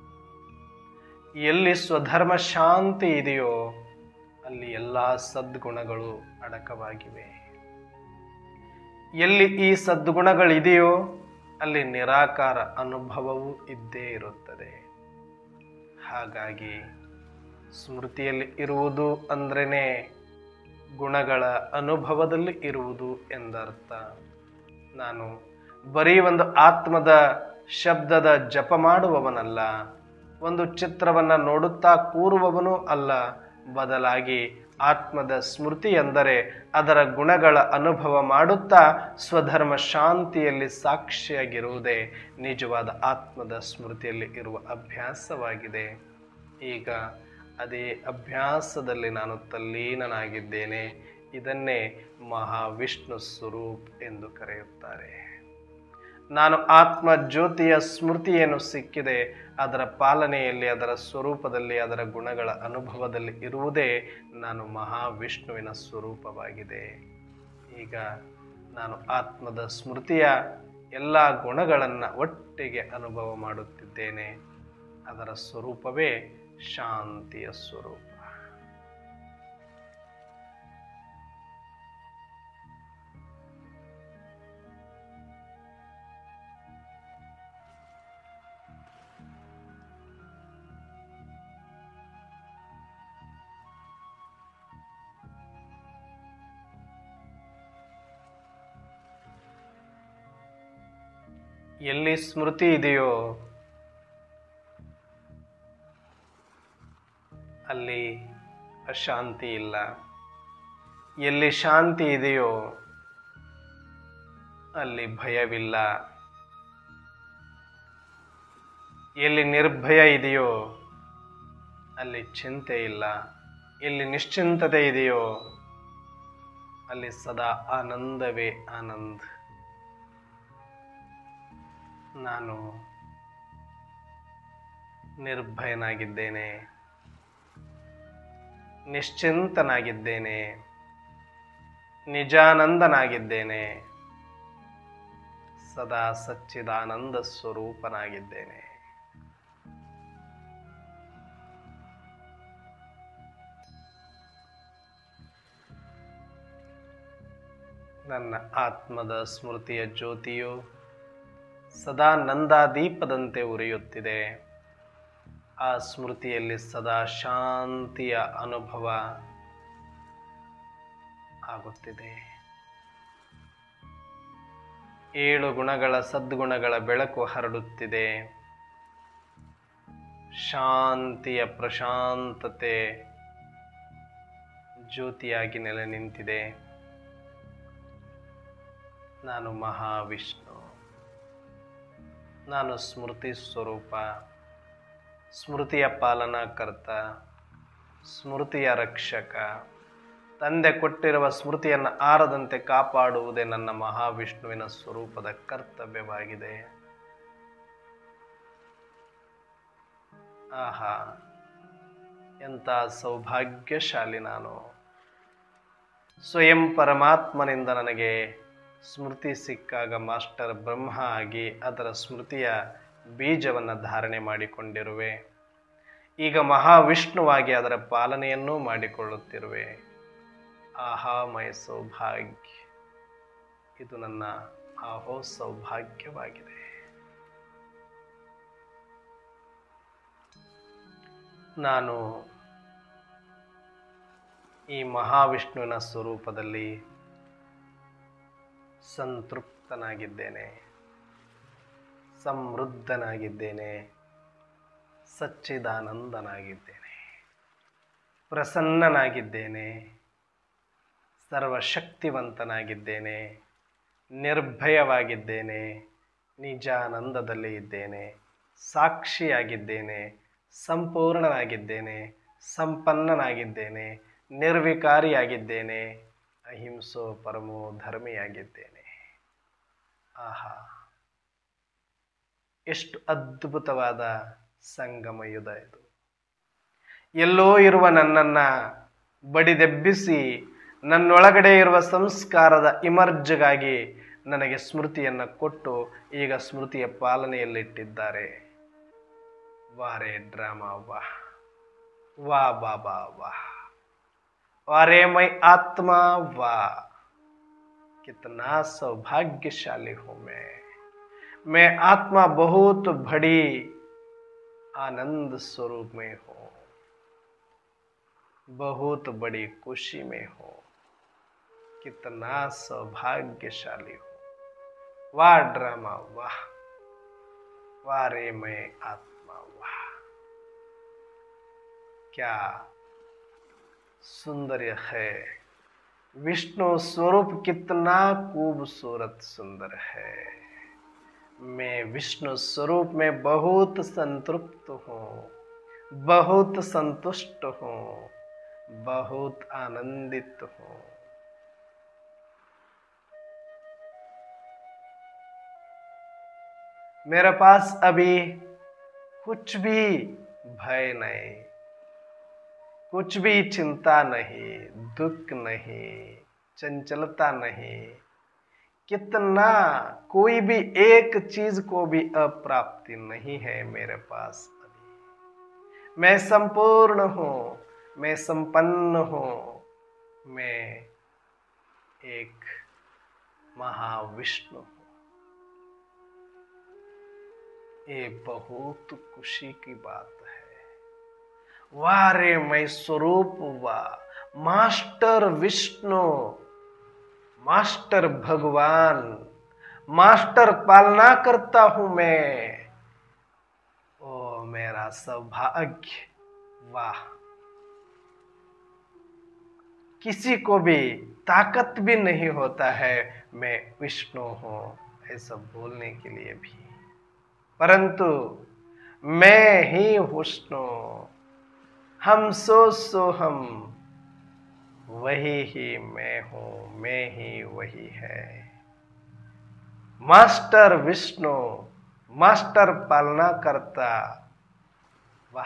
ಎಲ್ಲಿ ಸ್ವಧರ್ಮ ಶಾಂತಿ ಇದೆಯೋ ಅಲ್ಲಿ ಎಲ್ಲ ಸದ್ಗುಣಗಳು ಅಡಕವಾಗಿವೆ ಎಲ್ಲಿ ಈ ಸದ್ಗುಣಗಳಿದೆಯೋ ಅಲ್ಲಿ ನಿರಾಕಾರ ಅನುಭವವೂ ಇದ್ದೇ ಇರುತ್ತದೆ ಹಾಗಾಗಿ ಸ್ಮೃತಿಯಲ್ಲಿ ಇರುವುದು ಅಂದ್ರೇನೆ ಗುಣಗಳ ಅನುಭವದಲ್ಲಿ ಇರುವುದು ಎಂದರ್ಥ ನಾನು ಬರೀ ಒಂದು ಆತ್ಮದ ಶಬ್ದದ ಜಪ ಮಾಡುವವನಲ್ಲ ಒಂದು ಚಿತ್ರವನ್ನ ನೋಡುತ್ತಾ ಕೂರುವವನೂ ಅಲ್ಲ ಬದಲಾಗಿ ಆತ್ಮದ ಸ್ಮೃತಿ ಎಂದರೆ ಅದರ ಗುಣಗಳ ಅನುಭವ ಮಾಡುತ್ತಾ ಸ್ವಧರ್ಮ ಶಾಂತಿಯಲ್ಲಿ ಸಾಕ್ಷಿಯಾಗಿರುವುದೇ ನಿಜವಾದ ಆತ್ಮದ ಸ್ಮೃತಿಯಲ್ಲಿ ಇರುವ ಅಭ್ಯಾಸವಾಗಿದೆ ಈಗ ಅದೇ ಅಭ್ಯಾಸದಲ್ಲಿ ನಾನು ತಲ್ಲೀನನಾಗಿದ್ದೇನೆ ಇದನ್ನೇ ಮಹಾವಿಷ್ಣು ಸ್ವರೂಪ್ ಎಂದು ಕರೆಯುತ್ತಾರೆ ನಾನು ಆತ್ಮ ಜ್ಯೋತಿಯ ಸ್ಮೃತಿ ಏನು ಸಿಕ್ಕಿದೆ ಅದರ ಪಾಲನೆಯಲ್ಲಿ ಅದರ ಸ್ವರೂಪದಲ್ಲಿ ಅದರ ಗುಣಗಳ ಅನುಭವದಲ್ಲಿ ಇರುವುದೇ ನಾನು ಮಹಾವಿಷ್ಣುವಿನ ಸ್ವರೂಪವಾಗಿದೆ ಈಗ ನಾನು ಆತ್ಮದ ಸ್ಮೃತಿಯ ಎಲ್ಲ ಗುಣಗಳನ್ನು ಒಟ್ಟಿಗೆ ಅನುಭವ ಮಾಡುತ್ತಿದ್ದೇನೆ ಅದರ ಸ್ವರೂಪವೇ ಶಾಂತಿಯ ಸ್ವರೂಪ ಎಲ್ಲಿ ಸ್ಮೃತಿ ಇದೆಯೋ ಅಲ್ಲಿ ಅಶಾಂತಿ ಇಲ್ಲ ಎಲ್ಲಿ ಶಾಂತಿ ಇದೆಯೋ ಅಲ್ಲಿ ಭಯವಿಲ್ಲ ಎಲ್ಲಿ ನಿರ್ಭಯ ಇದೆಯೋ ಅಲ್ಲಿ ಚಿಂತೆ ಇಲ್ಲ ಎಲ್ಲಿ ನಿಶ್ಚಿಂತತೆ ಇದೆಯೋ ಅಲ್ಲಿ ಸದಾ ಆನಂದವೇ ಆನಂದ ನಾನು ನಿರ್ಭಯನಾಗಿದ್ದೇನೆ ನಿಶ್ಚಿಂತನಾಗಿದ್ದೇನೆ ನಿಜಾನಂದನಾಗಿದ್ದೇನೆ ಸದಾ ಸಚ್ಚಿದಾನಂದ ಸ್ವರೂಪನಾಗಿದ್ದೇನೆ ನನ್ನ ಆತ್ಮದ ಸ್ಮೃತಿಯ ಜ್ಯೋತಿಯು ಸದಾ ನಂದಾದೀಪದಂತೆ ಉರಿಯುತ್ತಿದೆ ಆ ಸ್ಮೃತಿಯಲ್ಲಿ ಸದಾ ಶಾಂತಿಯ ಅನುಭವ ಆಗುತ್ತಿದೆ ಏಳು ಗುಣಗಳ ಸದ್ಗುಣಗಳ ಬೆಳಕು ಹರಡುತ್ತಿದೆ ಶಾಂತಿಯ ಪ್ರಶಾಂತತೆ ಜ್ಯೋತಿಯಾಗಿ ನೆಲೆ ನಿಂತಿದೆ ನಾನು ಮಹಾವಿಷ್ಣು ನಾನು ಸ್ಮೃತಿ ಸ್ವರೂಪ ಸ್ಮೃತಿಯ ಪಾಲನಾಕರ್ತ ಸ್ಮೃತಿಯ ರಕ್ಷಕ ತಂದೆ ಕೊಟ್ಟಿರುವ ಸ್ಮೃತಿಯನ್ನು ಆರದಂತೆ ಕಾಪಾಡುವುದೇ ನನ್ನ ಮಹಾವಿಷ್ಣುವಿನ ಸ್ವರೂಪದ ಕರ್ತವ್ಯವಾಗಿದೆ ಆಹಾ ಎಂಥ ಸೌಭಾಗ್ಯಶಾಲಿ ನಾನು ಸ್ವಯಂ ಪರಮಾತ್ಮನಿಂದ ನನಗೆ ಸ್ಮೃತಿ ಸಿಕ್ಕಾಗ ಮಾಸ್ಟರ್ ಬ್ರಹ್ಮ ಆಗಿ ಅದರ ಸ್ಮೃತಿಯ ಬೀಜವನ್ನು ಧಾರಣೆ ಮಾಡಿಕೊಂಡಿರುವೆ ಈಗ ಮಹಾವಿಷ್ಣುವಾಗಿ ಅದರ ಪಾಲನೆಯನ್ನೂ ಮಾಡಿಕೊಳ್ಳುತ್ತಿರುವೆ ಆಹಾ ಮೈ ಸೌಭಾಗ್ಯ ಇದು ನನ್ನ ಆಹೋ ಸೌಭಾಗ್ಯವಾಗಿದೆ ನಾನು ಈ ಮಹಾವಿಷ್ಣುವಿನ ಸ್ವರೂಪದಲ್ಲಿ ಸಂತೃಪ್ತನಾಗಿದ್ದೇನೆ ಸಮೃದ್ಧನಾಗಿದ್ದೇನೆ ಸಚ್ಚಿದಾನಂದನಾಗಿದ್ದೇನೆ ಪ್ರಸನ್ನನಾಗಿದ್ದೇನೆ ಸರ್ವಶಕ್ತಿವಂತನಾಗಿದ್ದೇನೆ ನಿರ್ಭಯವಾಗಿದ್ದೇನೆ ನಿಜಾನಂದದಲ್ಲಿ ಇದ್ದೇನೆ ಸಾಕ್ಷಿಯಾಗಿದ್ದೇನೆ ಸಂಪೂರ್ಣನಾಗಿದ್ದೇನೆ ಸಂಪನ್ನನಾಗಿದ್ದೇನೆ ನಿರ್ವಿಕಾರಿಯಾಗಿದ್ದೇನೆ ಅಹಿಂಸೋ ಪರಮೋ ಧರ್ಮಿಯಾಗಿದ್ದೇನೆ ಆಹಾ ಎಷ್ಟು ಅದ್ಭುತವಾದ ಸಂಗಮಯುಧ ಇದು ಎಲ್ಲೋ ಇರುವ ನನ್ನನ್ನು ಬಡಿದೆಬ್ಬಿಸಿ ನನ್ನೊಳಗಡೆ ಇರುವ ಸಂಸ್ಕಾರದ ಇಮರ್ಜ್ಗಾಗಿ ನನಗೆ ಸ್ಮೃತಿಯನ್ನು ಕೊಟ್ಟು ಈಗ ಸ್ಮೃತಿಯ ಪಾಲನೆಯಲ್ಲಿಟ್ಟಿದ್ದಾರೆ ವಾರೇ ಡ್ರಾಮಾ ವಾಹ್ ವಾ ಬಾಬಾ ವಾಹ್ वारे मैं आत्मा वाह कितना सौभाग्यशाली हूं मैं मैं आत्मा बहुत बड़ी आनंद स्वरूप में हूं बहुत बड़ी खुशी में हूं कितना सौभाग्यशाली हूं वाह ड्रामा वाह वारे मैं आत्मा वाह क्या सुंदर है विष्णु स्वरूप कितना खूबसूरत सुंदर है मैं विष्णु स्वरूप में बहुत संतृप्त हूँ बहुत संतुष्ट हूँ बहुत आनंदित हूँ मेरे पास अभी कुछ भी भय नहीं कुछ भी चिंता नहीं दुख नहीं चंचलता नहीं कितना कोई भी एक चीज को भी अप्राप्ति नहीं है मेरे पास अभी मैं संपूर्ण हूँ मैं संपन्न हूँ मैं एक महाविष्णु हूँ ये बहुत खुशी की बात है वारे मैं स्वरूप हुआ मास्टर विष्णु मास्टर भगवान मास्टर पालना करता हूं मैं ओ मेरा सौभाग्य वाह किसी को भी ताकत भी नहीं होता है मैं विष्णु हूं ऐसा बोलने के लिए भी परंतु मैं ही विष्णु हम सो सो हम वही ही मैं हूं मैं ही वही है मास्टर विष्णु मास्टर पालना करता वाह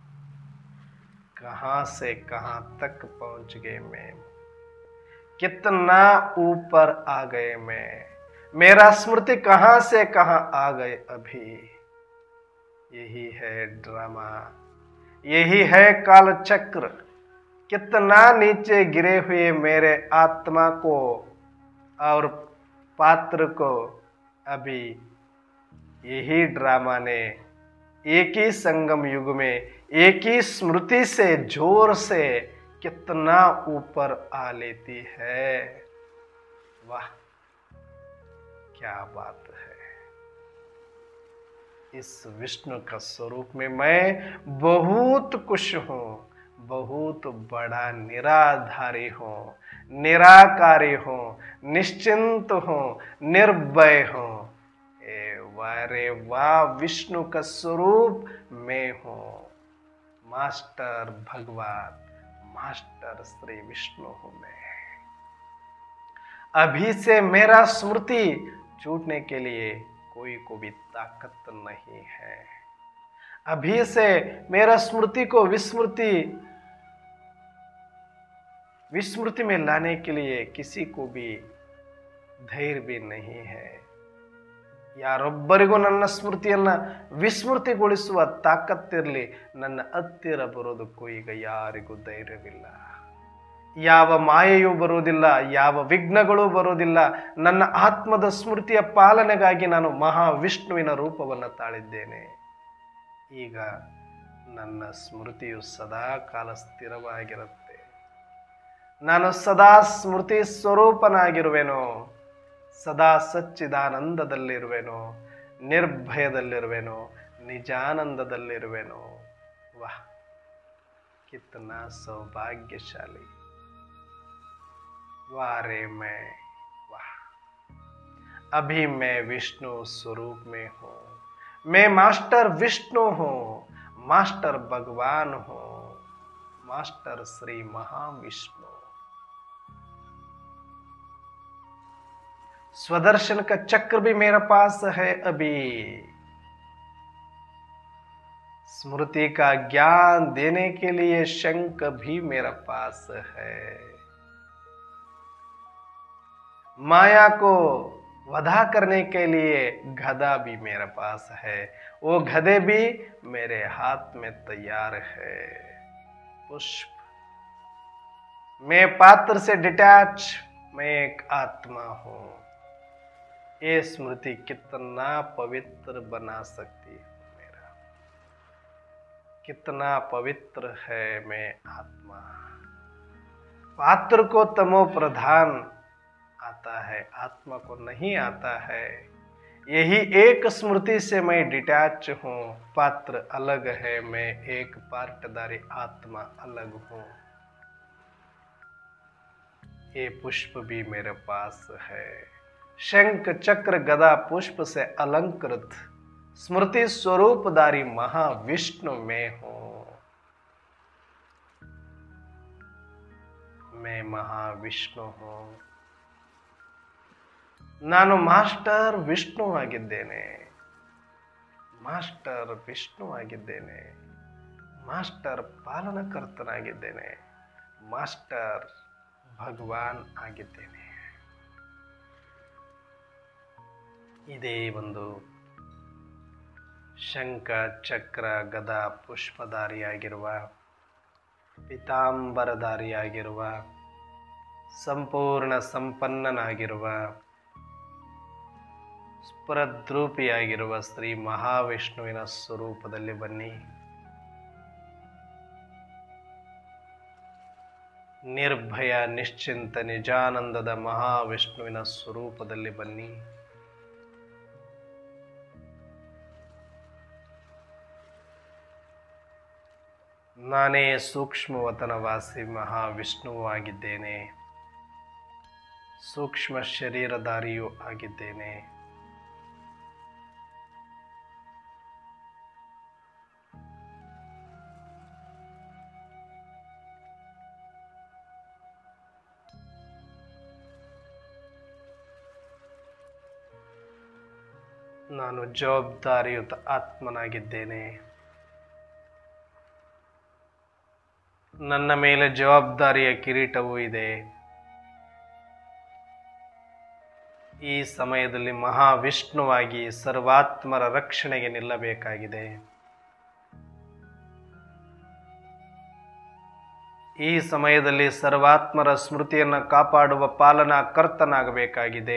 कहां से कहां तक पहुंच गए मैं कितना ऊपर आ गए मैं मेरा स्मृति कहां से कहां आ गए अभी यही है ड्रामा यही है काल चक्र कितना नीचे गिरे हुए मेरे आत्मा को और पात्र को अभी यही ड्रामा ने एक ही संगम युग में एक ही स्मृति से जोर से कितना ऊपर आ लेती है वाह क्या बात है इस विष्णु का स्वरूप में मैं बहुत खुश हूं बहुत बड़ा निराधारी हूं निराकारी हूं निश्चिंत हूं निर्भय हूं ए वारे वाह विष्णु का स्वरूप मैं हूं मास्टर भगवान मास्टर श्री विष्णु हूं मैं अभी से मेरा स्मृति छूटने के लिए कोई को भी ताकत नहीं है अभी से मेरा स्मृति को विस्मृति विस्मृति में लाने के लिए किसी को भी ಧೈರ್ಯ भी नहीं है ಯಾರೊಬ್ಬರಿಗೂ ನನ್ನ ಸ್ಮೃತಿಯನ್ನ ವಿಸ್ಮೃತಿಗೊಳಿಸುವ ತಾಕತ್ತಿರಲಿ ನನ್ನ ಹತ್ತಿರ ಬರೋದಕ್ಕೂ ಈಗ ಯಾರಿಗೂ ಧೈರ್ಯವಿಲ್ಲ ಯಾವ ಮಾಯೆಯೂ ಬರುವುದಿಲ್ಲ ಯಾವ ವಿಘ್ನಗಳೂ ಬರುವುದಿಲ್ಲ ನನ್ನ ಆತ್ಮದ ಸ್ಮೃತಿಯ ಪಾಲನೆಗಾಗಿ ನಾನು ಮಹಾವಿಷ್ಣುವಿನ ರೂಪವನ್ನು ತಾಳಿದ್ದೇನೆ ಈಗ ನನ್ನ ಸ್ಮೃತಿಯು ಸದಾ ಕಾಲ ಸ್ಥಿರವಾಗಿರುತ್ತೆ ನಾನು ಸದಾ ಸ್ಮೃತಿ ಸ್ವರೂಪನಾಗಿರುವೆನು ಸದಾ ಸಚ್ಚಿದಾನಂದದಲ್ಲಿರುವೆನು ನಿರ್ಭಯದಲ್ಲಿರುವೆನು ನಿಜಾನಂದದಲ್ಲಿರುವೆನು ವಾಹ್ कितना सौभाग्यशाली वारे मैं वाह अभी मैं विष्णु स्वरूप में हूं मैं मास्टर विष्णु हूं मास्टर भगवान हूं मास्टर श्री महाविष्णु स्वदर्शन का चक्र भी मेरे पास है अभी स्मृति का ज्ञान देने के लिए शंख भी मेरे पास है माया को वधा करने के लिए गदा भी मेरे पास है वो गधे भी मेरे हाथ में तैयार है पुष्प मैं पात्र से डिटैच मैं एक आत्मा हूं ये स्मृति कितना पवित्र बना सकती है मेरा कितना पवित्र है मैं आत्मा पात्र को तमो प्रधान आता है आत्मा को नहीं आता है यही एक स्मृति से मैं डिटैच हूं पात्र अलग है मैं एक पार्टदारी आत्मा अलग हूं ये पुष्प भी मेरे पास है शंख चक्र गदा पुष्प से अलंकृत स्मृति स्वरूपधारी महाविष्णु में हूं मैं महाविष्णु हूं ನಾನು ಮಾಸ್ಟರ್ ವಿಷ್ಣು ಆಗಿದ್ದೇನೆ ಮಾಸ್ಟರ್ ವಿಷ್ಣು ಆಗಿದ್ದೇನೆ ಮಾಸ್ಟರ್ ಪಾಲನಕರ್ತನಾಗಿದ್ದೇನೆ ಮಾಸ್ಟರ್ ಭಗವಾನ್ ಆಗಿದ್ದೇನೆ ಇದೇ ಒಂದು ಶಂಖ ಚಕ್ರ ಗದಾ ಪುಷ್ಪಧಾರಿಯಾಗಿರುವ ಪಿತಾಂಬರಧಾರಿಯಾಗಿರುವ ಸಂಪೂರ್ಣ ಸಂಪನ್ನನಾಗಿರುವ ಸ್ಪರದ್ರೂಪಿಯಾಗಿರುವ ಶ್ರೀ ಮಹಾವಿಷ್ಣುವಿನ ಸ್ವರೂಪದಲ್ಲಿ ಬನ್ನಿ ನಿರ್ಭಯ ನಿಶ್ಚಿಂತ ನಿಜಾನಂದದ ಮಹಾವಿಷ್ಣುವಿನ ಸ್ವರೂಪದಲ್ಲಿ ಬನ್ನಿ ನಾನೇ ಸೂಕ್ಷ್ಮವತನವಾಸಿ ಮಹಾವಿಷ್ಣುವು ಆಗಿದ್ದೇನೆ ಸೂಕ್ಷ್ಮ ಶರೀರಧಾರಿಯೂ ಆಗಿದ್ದೇನೆ ನಾನು ಜವಾಬ್ದಾರಿಯುತ ಆತ್ಮನಾಗಿದ್ದೇನೆ ನನ್ನ ಮೇಲೆ ಜವಾಬ್ದಾರಿಯ ಕಿರೀಟವೂ ಇದೆ ಈ ಸಮಯದಲ್ಲಿ ಮಹಾವಿಷ್ಣುವಾಗಿ ಸರ್ವಾತ್ಮರ ರಕ್ಷಣೆಗೆ ನಿಲ್ಲಬೇಕಾಗಿದೆ ಈ ಸಮಯದಲ್ಲಿ ಸರ್ವಾತ್ಮರ ಸ್ಮೃತಿಯನ್ನು ಕಾಪಾಡುವ ಪಾಲನಾ ಕರ್ತನಾಗಬೇಕಾಗಿದೆ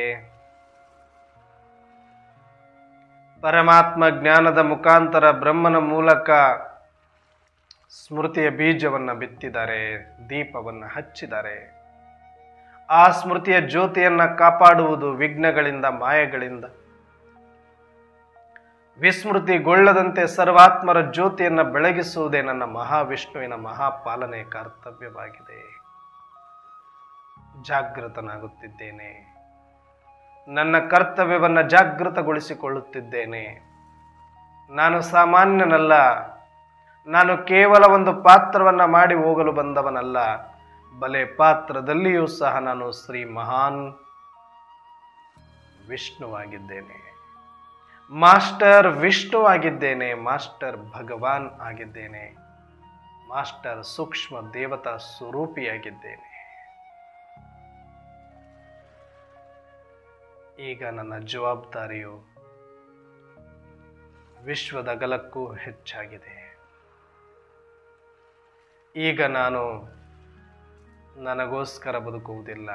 ಪರಮಾತ್ಮ ಜ್ಞಾನದ ಮುಖಾಂತರ ಬ್ರಹ್ಮನ ಮೂಲಕ ಸ್ಮೃತಿಯ ಬೀಜವನ್ನು ಬಿತ್ತಿದ್ದಾರೆ ದೀಪವನ್ನು ಹಚ್ಚಿದ್ದಾರೆ ಆ ಸ್ಮೃತಿಯ ಜ್ಯೋತಿಯನ್ನ ಕಾಪಾಡುವುದು ವಿಘ್ನಗಳಿಂದ ಮಾಯಗಳಿಂದ ವಿಸ್ಮೃತಿಗೊಳ್ಳದಂತೆ ಸರ್ವಾತ್ಮರ ಜ್ಯೋತಿಯನ್ನು ಬೆಳಗಿಸುವುದೇ ನನ್ನ ಮಹಾವಿಷ್ಣುವಿನ ಮಹಾಪಾಲನೆ ಕರ್ತವ್ಯವಾಗಿದೆ ಜಾಗೃತನಾಗುತ್ತಿದ್ದೇನೆ ನನ್ನ ಕರ್ತವ್ಯವನ್ನು ಜಾಗೃತಗೊಳಿಸಿಕೊಳ್ಳುತ್ತಿದ್ದೇನೆ ನಾನು ಸಾಮಾನ್ಯನಲ್ಲ ನಾನು ಕೇವಲ ಒಂದು ಪಾತ್ರವನ್ನು ಮಾಡಿ ಹೋಗಲು ಬಂದವನಲ್ಲ ಬಲೆ ಪಾತ್ರದಲ್ಲಿಯೂ ಸಹ ನಾನು ಶ್ರೀ ಮಹಾನ್ ವಿಷ್ಣುವಾಗಿದ್ದೇನೆ ಮಾಸ್ಟರ್ ವಿಷ್ಣು ಆಗಿದ್ದೇನೆ ಮಾಸ್ಟರ್ ಭಗವಾನ್ ಆಗಿದ್ದೇನೆ ಮಾಸ್ಟರ್ ಸೂಕ್ಷ್ಮ ದೇವತಾ ಸ್ವರೂಪಿಯಾಗಿದ್ದೇನೆ ಈಗ ನನ್ನ ಜವಾಬ್ದಾರಿಯು ವಿಶ್ವದ ಅಗಲಕ್ಕೂ ಹೆಚ್ಚಾಗಿದೆ ಈಗ ನಾನು ನನಗೋಸ್ಕರ ಬದುಕುವುದಿಲ್ಲ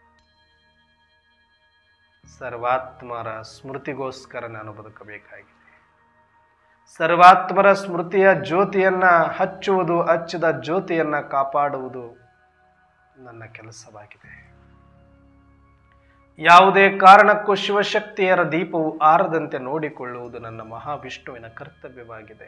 ಸರ್ವಾತ್ಮರ ಸ್ಮೃತಿಗೋಸ್ಕರ ನಾನು ಬದುಕಬೇಕಾಗಿದೆ ಸರ್ವಾತ್ಮರ ಸ್ಮೃತಿಯ ಜ್ಯೋತಿಯನ್ನ ಹಚ್ಚುವುದು ಹಚ್ಚಿದ ಜ್ಯೋತಿಯನ್ನ ಕಾಪಾಡುವುದು ನನ್ನ ಕೆಲಸವಾಗಿದೆ ಯಾವುದೇ ಕಾರಣಕ್ಕೂ ಶಿವಶಕ್ತಿಯರ ದೀಪವು ಆರದಂತೆ ನೋಡಿಕೊಳ್ಳುವುದು ನನ್ನ ಮಹಾವಿಷ್ಣುವಿನ ಕರ್ತವ್ಯವಾಗಿದೆ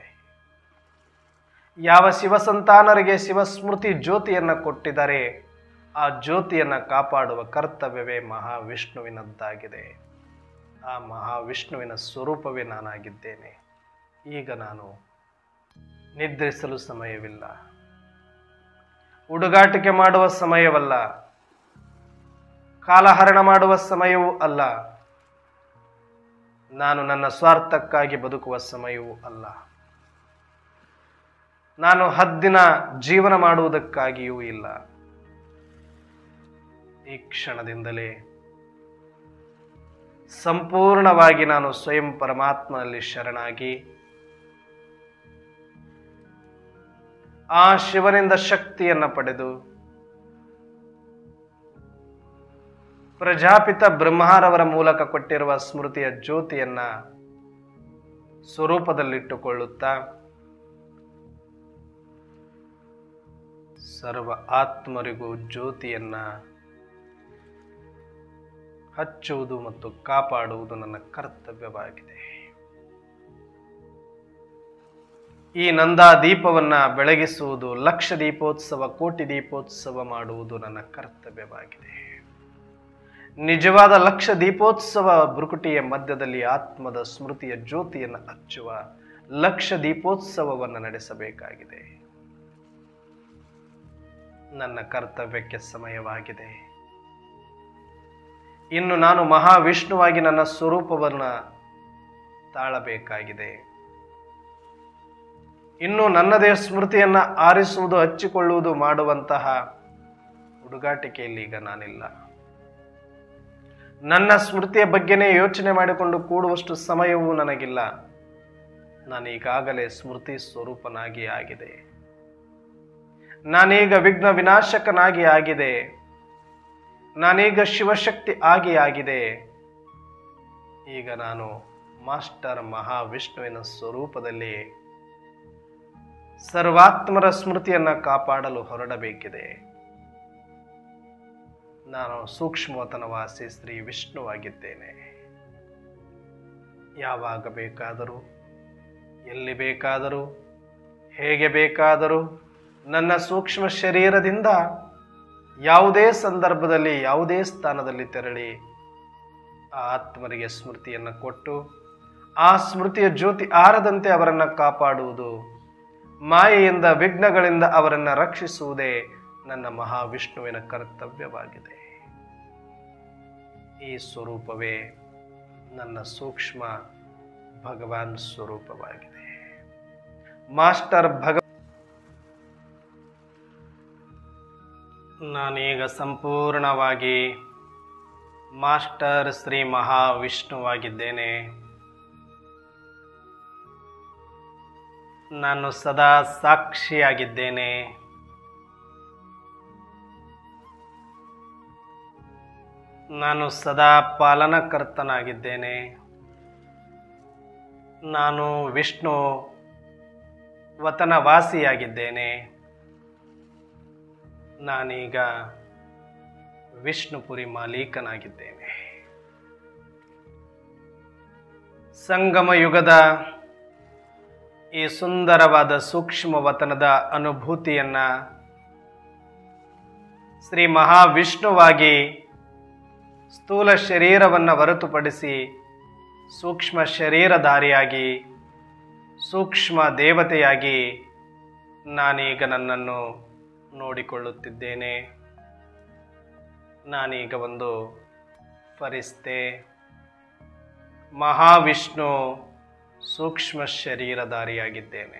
ಯಾವ ಶಿವಸಂತಾನರಿಗೆ ಶಿವಸ್ಮೃತಿ ಜ್ಯೋತಿಯನ್ನ ಕೊಟ್ಟಿದ್ದಾರೆ ಆ ಜ್ಯೋತಿಯನ್ನ ಕಾಪಾಡುವ ಕರ್ತವ್ಯವೇ ಮಹಾವಿಷ್ಣುವಿನದ್ದಾಗಿದೆ ಆ ಮಹಾವಿಷ್ಣುವಿನ ಸ್ವರೂಪವೇ ನಾನಾಗಿದ್ದೇನೆ ಈಗ ನಾನು ನಿದ್ರಿಸಲು ಸಮಯವಿಲ್ಲ ಹುಡುಗಾಟಿಕೆ ಮಾಡುವ ಸಮಯವಲ್ಲ ಕಾಲಹರಣ ಮಾಡುವ ಸಮಯವೂ ಅಲ್ಲ ನಾನು ನನ್ನ ಸ್ವಾರ್ಥಕ್ಕಾಗಿ ಬದುಕುವ ಸಮಯವೂ ಅಲ್ಲ ನಾನು ಹದ್ದಿನ ಜೀವನ ಮಾಡುವುದಕ್ಕಾಗಿಯೂ ಇಲ್ಲ ಈ ಕ್ಷಣದಿಂದಲೇ ಸಂಪೂರ್ಣವಾಗಿ ನಾನು ಸ್ವಯಂ ಪರಮಾತ್ಮನಲ್ಲಿ ಶರಣಾಗಿ ಆ ಶಿವನಿಂದ ಶಕ್ತಿಯನ್ನು ಪಡೆದು ಪ್ರಜಾಪಿತ ಬ್ರಹ್ಮಾರವರ ಮೂಲಕ ಕೊಟ್ಟಿರುವ ಸ್ಮೃತಿಯ ಜ್ಯೋತಿಯನ್ನ ಸ್ವರೂಪದಲ್ಲಿಟ್ಟುಕೊಳ್ಳುತ್ತಾ ಸರ್ವ ಆತ್ಮರಿಗೂ ಜ್ಯೋತಿಯನ್ನ ಹಚ್ಚುವುದು ಮತ್ತು ಕಾಪಾಡುವುದು ನನ್ನ ಕರ್ತವ್ಯವಾಗಿದೆ ಈ ನಂದಾ ದೀಪವನ್ನ ಬೆಳಗಿಸುವುದು ಲಕ್ಷ ದೀಪೋತ್ಸವ ಕೋಟಿ ದೀಪೋತ್ಸವ ಮಾಡುವುದು ನನ್ನ ಕರ್ತವ್ಯವಾಗಿದೆ ನಿಜವಾದ ಲಕ್ಷ ದೀಪೋತ್ಸವ ಬೃಕುಟಿಯ ಮಧ್ಯದಲ್ಲಿ ಆತ್ಮದ ಸ್ಮೃತಿಯ ಜ್ಯೋತಿಯನ್ನು ಹಚ್ಚುವ ಲಕ್ಷ ದೀಪೋತ್ಸವವನ್ನು ನಡೆಸಬೇಕಾಗಿದೆ ನನ್ನ ಕರ್ತವ್ಯಕ್ಕೆ ಸಮಯವಾಗಿದೆ ಇನ್ನು ನಾನು ಮಹಾವಿಷ್ಣುವಾಗಿ ನನ್ನ ಸ್ವರೂಪವನ್ನು ತಾಳಬೇಕಾಗಿದೆ ಇನ್ನು ನನ್ನದೇ ಸ್ಮೃತಿಯನ್ನ ಆರಿಸುವುದು ಹಚ್ಚಿಕೊಳ್ಳುವುದು ಮಾಡುವಂತಹ ಹುಡುಗಾಟಿಕೆಯಲ್ಲಿ ಈಗ ನಾನಿಲ್ಲ ನನ್ನ ಸ್ಮೃತಿಯ ಬಗ್ಗೆನೇ ಯೋಚನೆ ಮಾಡಿಕೊಂಡು ಕೂಡುವಷ್ಟು ಸಮಯವೂ ನನಗಿಲ್ಲ ನಾನು ಈಗಾಗಲೇ ಸ್ಮೃತಿ ಸ್ವರೂಪನಾಗಿ ಆಗಿದೆ ನಾನೀಗ ವಿಘ್ನ ವಿನಾಶಕನಾಗಿ ಆಗಿದೆ ನಾನೀಗ ಶಿವಶಕ್ತಿ ಆಗಿ ಆಗಿದೆ ಈಗ ನಾನು ಮಾಸ್ಟರ್ ಮಹಾವಿಷ್ಣುವಿನ ಸ್ವರೂಪದಲ್ಲಿ ಸರ್ವಾತ್ಮರ ಸ್ಮೃತಿಯನ್ನ ಕಾಪಾಡಲು ಹೊರಡಬೇಕಿದೆ ನಾನು ಸೂಕ್ಷ್ಮವತನವಾಸಿ ಶ್ರೀ ವಿಷ್ಣುವಾಗಿದ್ದೇನೆ ಯಾವಾಗ ಬೇಕಾದರೂ ಎಲ್ಲಿ ಬೇಕಾದರೂ ಹೇಗೆ ಬೇಕಾದರೂ ನನ್ನ ಸೂಕ್ಷ್ಮ ಶರೀರದಿಂದ ಯಾವುದೇ ಸಂದರ್ಭದಲ್ಲಿ ಯಾವುದೇ ಸ್ಥಾನದಲ್ಲಿ ತೆರಳಿ ಆ ಆತ್ಮರಿಗೆ ಸ್ಮೃತಿಯನ್ನು ಕೊಟ್ಟು ಆ ಸ್ಮೃತಿಯ ಜ್ಯೋತಿ ಆರದಂತೆ ಅವರನ್ನು ಕಾಪಾಡುವುದು ಮಾಯೆಯಿಂದ ವಿಘ್ನಗಳಿಂದ ಅವರನ್ನು ರಕ್ಷಿಸುವುದೇ ನನ್ನ ಮಹಾವಿಷ್ಣುವಿನ ಕರ್ತವ್ಯವಾಗಿದೆ ಈ ಸ್ವರೂಪವೇ ನನ್ನ ಸೂಕ್ಷ್ಮ ಭಗವಾನ್ ಸ್ವರೂಪವಾಗಿದೆ ಮಾಸ್ಟರ್ ಭಗ ನಾನೀಗ ಸಂಪೂರ್ಣವಾಗಿ ಮಾಸ್ಟರ್ ಶ್ರೀ ಮಹಾವಿಷ್ಣುವಾಗಿದ್ದೇನೆ ನಾನು ಸದಾ ಸಾಕ್ಷಿಯಾಗಿದ್ದೇನೆ ನಾನು ಸದಾ ಪಾಲನಕರ್ತನಾಗಿದ್ದೇನೆ ನಾನು ವಿಷ್ಣು ವತನವಾಸಿಯಾಗಿದ್ದೇನೆ ನಾನೀಗ ವಿಷ್ಣುಪುರಿ ಮಾಲೀಕನಾಗಿದ್ದೇನೆ ಸಂಗಮ ಯುಗದ ಈ ಸುಂದರವಾದ ಸೂಕ್ಷ್ಮ ವತನದ ಅನುಭೂತಿಯನ್ನ ಶ್ರೀ ಮಹಾವಿಷ್ಣುವಾಗಿ ಸ್ಥೂಲ ಶರೀರವನ್ನು ಹೊರತುಪಡಿಸಿ ಸೂಕ್ಷ್ಮ ಶರೀರಧಾರಿಯಾಗಿ ಸೂಕ್ಷ್ಮ ದೇವತೆಯಾಗಿ ನಾನೀಗ ನನ್ನನ್ನು ನೋಡಿಕೊಳ್ಳುತ್ತಿದ್ದೇನೆ ನಾನೀಗ ಒಂದು ಫರಿಸ್ತೆ ಮಹಾವಿಷ್ಣು ಸೂಕ್ಷ್ಮ ಶರೀರಧಾರಿಯಾಗಿದ್ದೇನೆ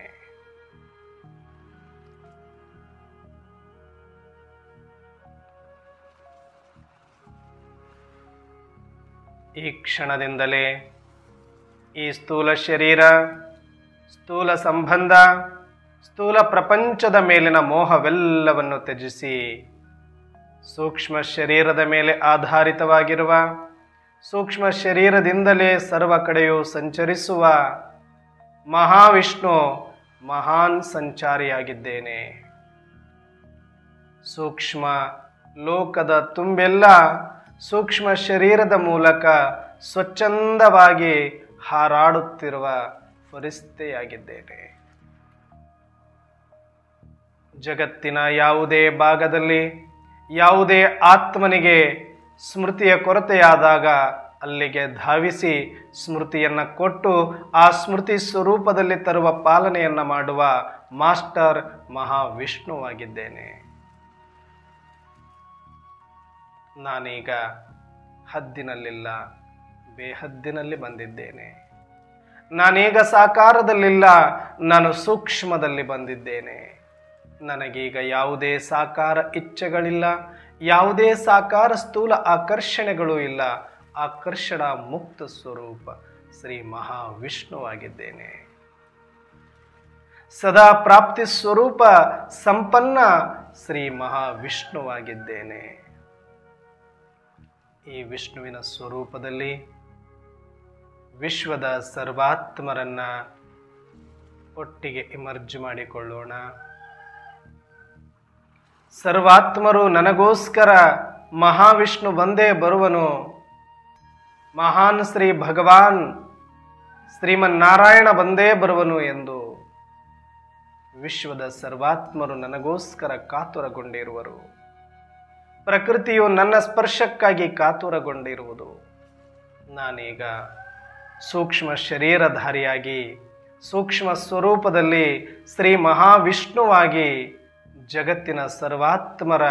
ಈ ಕ್ಷಣದಿಂದಲೇ ಈ ಸ್ಥೂಲ ಶರೀರ ಸ್ಥೂಲ ಸಂಬಂಧ ಸ್ಥೂಲ ಪ್ರಪಂಚದ ಮೇಲಿನ ಮೋಹವೆಲ್ಲವನ್ನು ತ್ಯಜಿಸಿ ಸೂಕ್ಷ್ಮ ಶರೀರದ ಮೇಲೆ ಆಧಾರಿತವಾಗಿರುವ ಸೂಕ್ಷ್ಮ ಶರೀರದಿಂದಲೇ ಸರ್ವ ಕಡೆಯೂ ಸಂಚರಿಸುವ ಮಹಾವಿಷ್ಣು ಮಹಾನ್ ಸಂಚಾರಿಯಾಗಿದ್ದೇನೆ ಸೂಕ್ಷ್ಮ ಲೋಕದ ತುಂಬೆಲ್ಲ ಸೂಕ್ಷ್ಮ ಶರೀರದ ಮೂಲಕ ಸ್ವಚ್ಛಂದವಾಗಿ ಹಾರಾಡುತ್ತಿರುವ ಫರಿಸ್ತೆಯಾಗಿದ್ದೇನೆ ಜಗತ್ತಿನ ಯಾವುದೇ ಭಾಗದಲ್ಲಿ ಯಾವುದೇ ಆತ್ಮನಿಗೆ ಸ್ಮೃತಿಯ ಕೊರತೆಯಾದಾಗ ಅಲ್ಲಿಗೆ ಧಾವಿಸಿ ಸ್ಮೃತಿಯನ್ನ ಕೊಟ್ಟು ಆ ಸ್ಮೃತಿ ಸ್ವರೂಪದಲ್ಲಿ ತರುವ ಪಾಲನೆಯನ್ನ ಮಾಡುವ ಮಾಸ್ಟರ್ ಮಹಾವಿಷ್ಣುವಾಗಿದ್ದೇನೆ ನಾನೀಗ ಹದ್ದಿನಲ್ಲಿಲ್ಲ ಬೇಹದ್ದಿನಲ್ಲಿ ಬಂದಿದ್ದೇನೆ ನಾನೀಗ ಸಾಕಾರದಲ್ಲಿಲ್ಲ ನಾನು ಸೂಕ್ಷ್ಮದಲ್ಲಿ ಬಂದಿದ್ದೇನೆ ನನಗೀಗ ಯಾವುದೇ ಸಾಕಾರ ಇಚ್ಛೆಗಳಿಲ್ಲ ಯಾವುದೇ ಸಾಕಾರ ಸ್ಥೂಲ ಆಕರ್ಷಣೆಗಳು ಇಲ್ಲ ಆಕರ್ಷಣ ಮುಕ್ತ ಸ್ವರೂಪ ಶ್ರೀ ಮಹಾವಿಷ್ಣುವಾಗಿದ್ದೇನೆ ಸದಾ ಪ್ರಾಪ್ತಿ ಸ್ವರೂಪ ಸಂಪನ್ನ ಶ್ರೀ ಮಹಾವಿಷ್ಣುವಾಗಿದ್ದೇನೆ ಈ ವಿಷ್ಣುವಿನ ಸ್ವರೂಪದಲ್ಲಿ ವಿಶ್ವದ ಸರ್ವಾತ್ಮರನ್ನ ಒಟ್ಟಿಗೆ ಇಮರ್ಜ್ ಮಾಡಿಕೊಳ್ಳೋಣ ಸರ್ವಾತ್ಮರು ನನಗೋಸ್ಕರ ಮಹಾವಿಷ್ಣು ಬಂದೇ ಬರುವನು ಮಹಾನ್ ಶ್ರೀ ಭಗವಾನ್ ಶ್ರೀಮನ್ನಾರಾಯಣ ಬಂದೇ ಬರುವನು ಎಂದು ವಿಶ್ವದ ಸರ್ವಾತ್ಮರು ನನಗೋಸ್ಕರ ಕಾತುರಗೊಂಡಿರುವರು ಪ್ರಕೃತಿಯು ನನ್ನ ಸ್ಪರ್ಶಕ್ಕಾಗಿ ಕಾತುರಗೊಂಡಿರುವುದು ನಾನೀಗ ಸೂಕ್ಷ್ಮ ಶರೀರಧಾರಿಯಾಗಿ ಸೂಕ್ಷ್ಮ ಸ್ವರೂಪದಲ್ಲಿ ಶ್ರೀ ಮಹಾವಿಷ್ಣುವಾಗಿ ಜಗತ್ತಿನ ಸರ್ವಾತ್ಮರ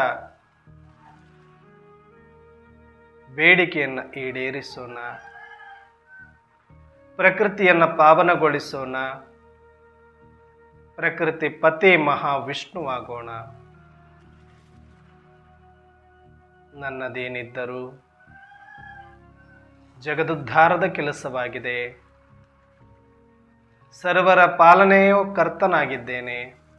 ಬೇಡಿಕೆಯನ್ನು ಈಡೇರಿಸೋಣ ಪ್ರಕೃತಿಯನ್ನು ಪಾವನಗೊಳಿಸೋಣ ಪ್ರಕೃತಿ ಪತಿ ಮಹಾವಿಷ್ಣುವಾಗೋಣ ನನ್ನದೇನಿದ್ದರೂ ಜಗದುದ್ಧಾರದ ಕೆಲಸವಾಗಿದೆ ಸರ್ವರ ಪಾಲನೆಯೋ ಕರ್ತನಾಗಿದ್ದೇನೆ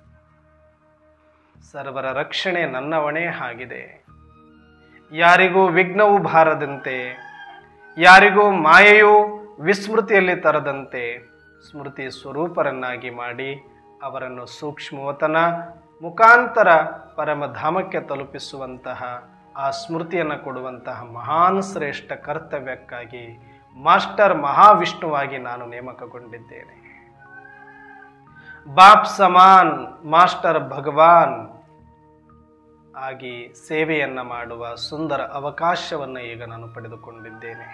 ಸರ್ವರ ರಕ್ಷಣೆ ನನ್ನ ಹೊಣೆ ಆಗಿದೆ ಯಾರಿಗೂ ವಿಘ್ನವು ಬಾರದಂತೆ ಯಾರಿಗೂ ಮಾಯೆಯು ವಿಸ್ಮೃತಿಯಲ್ಲಿ ತರದಂತೆ ಸ್ಮೃತಿ ಸ್ವರೂಪರನ್ನಾಗಿ ಮಾಡಿ ಅವರನ್ನು ಸೂಕ್ಷ್ಮವತನ ಮುಖಾಂತರ ಪರಮಧಾಮಕ್ಕೆ ತಲುಪಿಸುವಂತಹ ಆ ಸ್ಮೃತಿಯನ್ನು ಕೊಡುವಂತಹ ಮಹಾನ್ ಶ್ರೇಷ್ಠ ಕರ್ತವ್ಯಕ್ಕಾಗಿ ಮಾಸ್ಟರ್ ಮಹಾವಿಷ್ಣುವಾಗಿ ನಾನು ನೇಮಕಗೊಂಡಿದ್ದೇನೆ ಬಾಪ್ ಸಮಾನ್ ಮಾಸ್ಟರ್ ಭಗವಾನ್ ಆಗಿ ಸೇವೆಯನ್ನ ಮಾಡುವ ಸುಂದರ ಅವಕಾಶವನ್ನು ಈಗ ನಾನು ಪಡೆದುಕೊಂಡಿದ್ದೇನೆ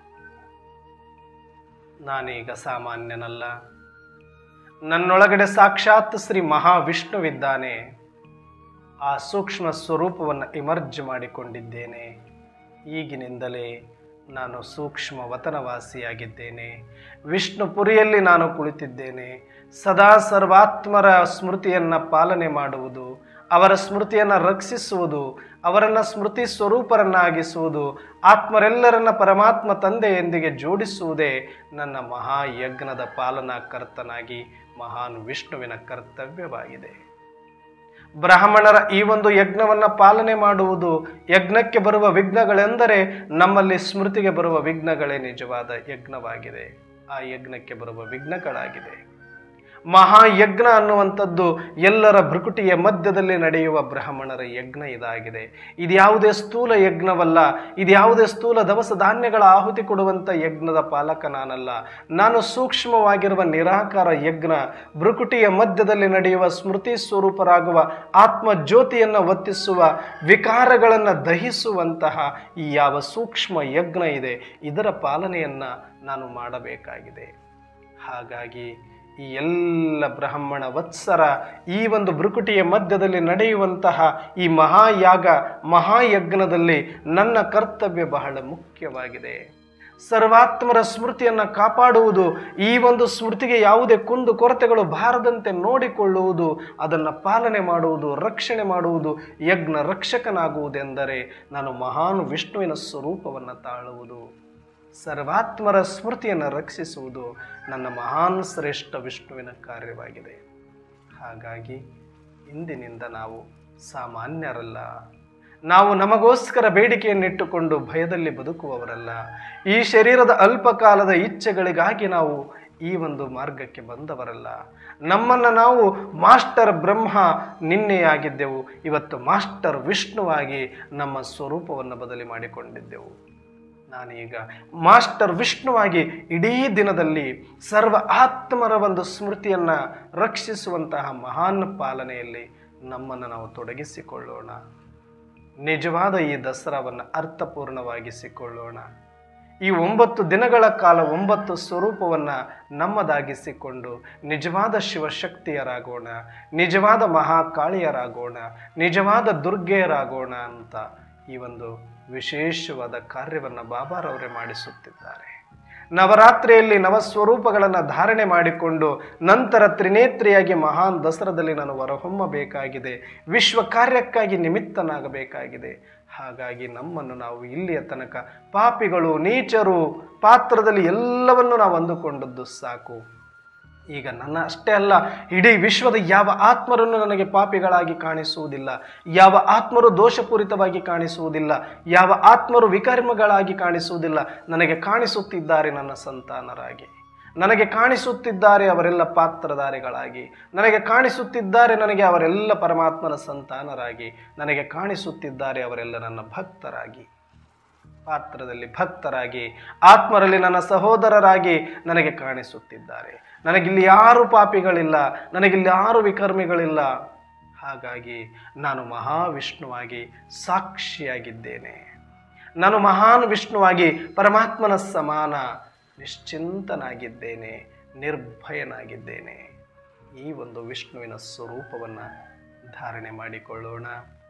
ನಾನೀಗ ಸಾಮಾನ್ಯನಲ್ಲ ನನ್ನೊಳಗಡೆ ಸಾಕ್ಷಾತ್ ಶ್ರೀ ಮಹಾವಿಷ್ಣುವಿದ್ದಾನೆ ಆ ಸೂಕ್ಷ್ಮ ಸ್ವರೂಪವನ್ನು ಇಮರ್ಜ್ ಮಾಡಿಕೊಂಡಿದ್ದೇನೆ ಈಗಿನಿಂದಲೇ ನಾನು ಸೂಕ್ಷ್ಮ ವತನವಾಸಿಯಾಗಿದ್ದೇನೆ ವಿಷ್ಣುಪುರಿಯಲ್ಲಿ ನಾನು ಕುಳಿತಿದ್ದೇನೆ ಸದಾ ಸರ್ವಾತ್ಮರ ಸ್ಮೃತಿಯನ್ನು ಪಾಲನೆ ಮಾಡುವುದು ಅವರ ಸ್ಮೃತಿಯನ್ನು ರಕ್ಷಿಸುವುದು ಅವರನ್ನು ಸ್ಮೃತಿ ಸ್ವರೂಪರನ್ನಾಗಿಸುವುದು ಆತ್ಮರೆಲ್ಲರನ್ನ ಪರಮಾತ್ಮ ತಂದೆಯೊಂದಿಗೆ ಜೋಡಿಸುವುದೇ ನನ್ನ ಮಹಾಯಜ್ಞದ ಪಾಲನಾಕರ್ತನಾಗಿ ಮಹಾನ್ ವಿಷ್ಣುವಿನ ಕರ್ತವ್ಯವಾಗಿದೆ ಬ್ರಾಹ್ಮಣರ ಈ ಒಂದು ಯಜ್ಞವನ್ನ ಪಾಲನೆ ಮಾಡುವುದು ಯಜ್ಞಕ್ಕೆ ಬರುವ ವಿಘ್ನಗಳೆಂದರೆ ನಮ್ಮಲ್ಲಿ ಸ್ಮೃತಿಗೆ ಬರುವ ವಿಘ್ನಗಳೇ ನಿಜವಾದ ಯಜ್ಞವಾಗಿದೆ ಆ ಯಜ್ಞಕ್ಕೆ ಬರುವ ವಿಘ್ನಗಳಾಗಿದೆ ಮಹಾಯಜ್ಞ ಅನ್ನುವಂಥದ್ದು ಎಲ್ಲರ ಭೃಕುಟಿಯ ಮಧ್ಯದಲ್ಲಿ ನಡೆಯುವ ಬ್ರಾಹ್ಮಣರ ಯಜ್ಞ ಇದಾಗಿದೆ ಇದ್ಯಾವುದೇ ಸ್ಥೂಲ ಯಜ್ಞವಲ್ಲ ಇದ್ಯಾವುದೇ ಸ್ಥೂಲ ದವಸ ಧಾನ್ಯಗಳ ಆಹುತಿ ಕೊಡುವಂಥ ಯಜ್ಞದ ಪಾಲಕ ನಾನಲ್ಲ ನಾನು ಸೂಕ್ಷ್ಮವಾಗಿರುವ ನಿರಾಕಾರ ಯಜ್ಞ ಭೃಕುಟಿಯ ಮಧ್ಯದಲ್ಲಿ ನಡೆಯುವ ಸ್ಮೃತಿ ಸ್ವರೂಪರಾಗುವ ಆತ್ಮ ಜ್ಯೋತಿಯನ್ನು ಒತ್ತಿಸುವ ವಿಕಾರಗಳನ್ನು ದಹಿಸುವಂತಹ ಈ ಯಾವ ಸೂಕ್ಷ್ಮ ಯಜ್ಞ ಇದೆ ಇದರ ಪಾಲನೆಯನ್ನ ನಾನು ಮಾಡಬೇಕಾಗಿದೆ ಹಾಗಾಗಿ ಈ ಎಲ್ಲ ಬ್ರಾಹ್ಮಣ ವತ್ಸರ ಈ ಒಂದು ಭೃಕುಟಿಯ ಮಧ್ಯದಲ್ಲಿ ನಡೆಯುವಂತಹ ಈ ಮಹಾಯಾಗ ಮಹಾಯಜ್ಞದಲ್ಲಿ ನನ್ನ ಕರ್ತವ್ಯ ಬಹಳ ಮುಖ್ಯವಾಗಿದೆ ಸರ್ವಾತ್ಮರ ಸ್ಮೃತಿಯನ್ನು ಕಾಪಾಡುವುದು ಈ ಒಂದು ಸ್ಮೃತಿಗೆ ಯಾವುದೇ ಕುಂದು ಕೊರತೆಗಳು ಬಾರದಂತೆ ನೋಡಿಕೊಳ್ಳುವುದು ಅದನ್ನು ಪಾಲನೆ ಮಾಡುವುದು ರಕ್ಷಣೆ ಮಾಡುವುದು ಯಜ್ಞ ರಕ್ಷಕನಾಗುವುದೆಂದರೆ ನಾನು ಮಹಾನ್ ವಿಷ್ಣುವಿನ ಸ್ವರೂಪವನ್ನು ತಾಳುವುದು ಸರ್ವಾತ್ಮರ ಸ್ಮೃತಿಯನ್ನು ರಕ್ಷಿಸುವುದು ನನ್ನ ಮಹಾನ್ ಶ್ರೇಷ್ಠ ವಿಷ್ಣುವಿನ ಕಾರ್ಯವಾಗಿದೆ ಹಾಗಾಗಿ ಇಂದಿನಿಂದ ನಾವು ಸಾಮಾನ್ಯರಲ್ಲ ನಾವು ನಮಗೋಸ್ಕರ ಬೇಡಿಕೆಯನ್ನಿಟ್ಟುಕೊಂಡು ಭಯದಲ್ಲಿ ಬದುಕುವವರಲ್ಲ ಈ ಶರೀರದ ಅಲ್ಪಕಾಲದ ಇಚ್ಛೆಗಳಿಗಾಗಿ ನಾವು ಈ ಒಂದು ಮಾರ್ಗಕ್ಕೆ ಬಂದವರಲ್ಲ ನಮ್ಮನ್ನು ನಾವು ಮಾಸ್ಟರ್ ಬ್ರಹ್ಮ ನಿನ್ನೆಯಾಗಿದ್ದೆವು ಇವತ್ತು ಮಾಸ್ಟರ್ ವಿಷ್ಣುವಾಗಿ ನಮ್ಮ ಸ್ವರೂಪವನ್ನು ಬದಲಿ ಮಾಡಿಕೊಂಡಿದ್ದೆವು ನಾನೀಗ ಮಾಸ್ಟರ್ ವಿಷ್ಣುವಾಗಿ ಇಡೀ ದಿನದಲ್ಲಿ ಸರ್ವ ಆತ್ಮರ ಒಂದು ಸ್ಮೃತಿಯನ್ನು ರಕ್ಷಿಸುವಂತಹ ಮಹಾನ್ ಪಾಲನೆಯಲ್ಲಿ ನಮ್ಮನ್ನು ನಾವು ತೊಡಗಿಸಿಕೊಳ್ಳೋಣ ನಿಜವಾದ ಈ ದಸರಾವನ್ನು ಅರ್ಥಪೂರ್ಣವಾಗಿಸಿಕೊಳ್ಳೋಣ ಈ ಒಂಬತ್ತು ದಿನಗಳ ಕಾಲ ಒಂಬತ್ತು ಸ್ವರೂಪವನ್ನು ನಮ್ಮದಾಗಿಸಿಕೊಂಡು ನಿಜವಾದ ಶಿವಶಕ್ತಿಯರಾಗೋಣ ನಿಜವಾದ ಮಹಾಕಾಳಿಯರಾಗೋಣ ನಿಜವಾದ ದುರ್ಗೆಯರಾಗೋಣ ಅಂತ ಈ ಒಂದು ವಿಶೇಷವಾದ ಕಾರ್ಯವನ್ನು ಬಾಬಾರವರೇ ಮಾಡಿಸುತ್ತಿದ್ದಾರೆ ನವರಾತ್ರಿಯಲ್ಲಿ ನವಸ್ವರೂಪಗಳನ್ನು ಧಾರಣೆ ಮಾಡಿಕೊಂಡು ನಂತರ ತ್ರಿನೇತ್ರಿಯಾಗಿ ಮಹಾನ್ ದಸರಾದಲ್ಲಿ ನಾನು ಹೊರಹೊಮ್ಮಬೇಕಾಗಿದೆ ವಿಶ್ವ ಕಾರ್ಯಕ್ಕಾಗಿ ನಿಮಿತ್ತನಾಗಬೇಕಾಗಿದೆ ಹಾಗಾಗಿ ನಮ್ಮನ್ನು ನಾವು ಇಲ್ಲಿಯ ತನಕ ಪಾಪಿಗಳು ನೀಚರು ಪಾತ್ರದಲ್ಲಿ ಎಲ್ಲವನ್ನು ನಾವು ಅಂದುಕೊಂಡದ್ದು ಸಾಕು ಈಗ ನನ್ನ ಅಷ್ಟೇ ಅಲ್ಲ ಇಡೀ ವಿಶ್ವದ ಯಾವ ಆತ್ಮರನ್ನು ನನಗೆ ಪಾಪಿಗಳಾಗಿ ಕಾಣಿಸುವುದಿಲ್ಲ ಯಾವ ಆತ್ಮರು ದೋಷಪೂರಿತವಾಗಿ ಕಾಣಿಸುವುದಿಲ್ಲ ಯಾವ ಆತ್ಮರು ವಿಕರ್ಮಗಳಾಗಿ ಕಾಣಿಸುವುದಿಲ್ಲ ನನಗೆ ಕಾಣಿಸುತ್ತಿದ್ದಾರೆ ನನ್ನ ಸಂತಾನರಾಗಿ ನನಗೆ ಕಾಣಿಸುತ್ತಿದ್ದಾರೆ ಅವರೆಲ್ಲ ಪಾತ್ರಧಾರಿಗಳಾಗಿ ನನಗೆ ಕಾಣಿಸುತ್ತಿದ್ದಾರೆ ನನಗೆ ಅವರೆಲ್ಲ ಪರಮಾತ್ಮನ ಸಂತಾನರಾಗಿ ನನಗೆ ಕಾಣಿಸುತ್ತಿದ್ದಾರೆ ಅವರೆಲ್ಲ ನನ್ನ ಭಕ್ತರಾಗಿ ಪಾತ್ರದಲ್ಲಿ ಭಕ್ತರಾಗಿ ಆತ್ಮರಲ್ಲಿ ನನ್ನ ಸಹೋದರರಾಗಿ ನನಗೆ ಕಾಣಿಸುತ್ತಿದ್ದಾರೆ ನನಗಿಲ್ಲಿ ಯಾರು ಪಾಪಿಗಳಿಲ್ಲ ನನಗಿಲ್ಲಿ ಯಾರು ವಿಕರ್ಮಿಗಳಿಲ್ಲ ಹಾಗಾಗಿ ನಾನು ಮಹಾವಿಷ್ಣುವಾಗಿ ಸಾಕ್ಷಿಯಾಗಿದ್ದೇನೆ ನಾನು ಮಹಾನ್ ವಿಷ್ಣುವಾಗಿ ಪರಮಾತ್ಮನ ಸಮಾನ ನಿಶ್ಚಿಂತನಾಗಿದ್ದೇನೆ ನಿರ್ಭಯನಾಗಿದ್ದೇನೆ ಈ ಒಂದು ವಿಷ್ಣುವಿನ ಸ್ವರೂಪವನ್ನು ಧಾರಣೆ ಮಾಡಿಕೊಳ್ಳೋಣ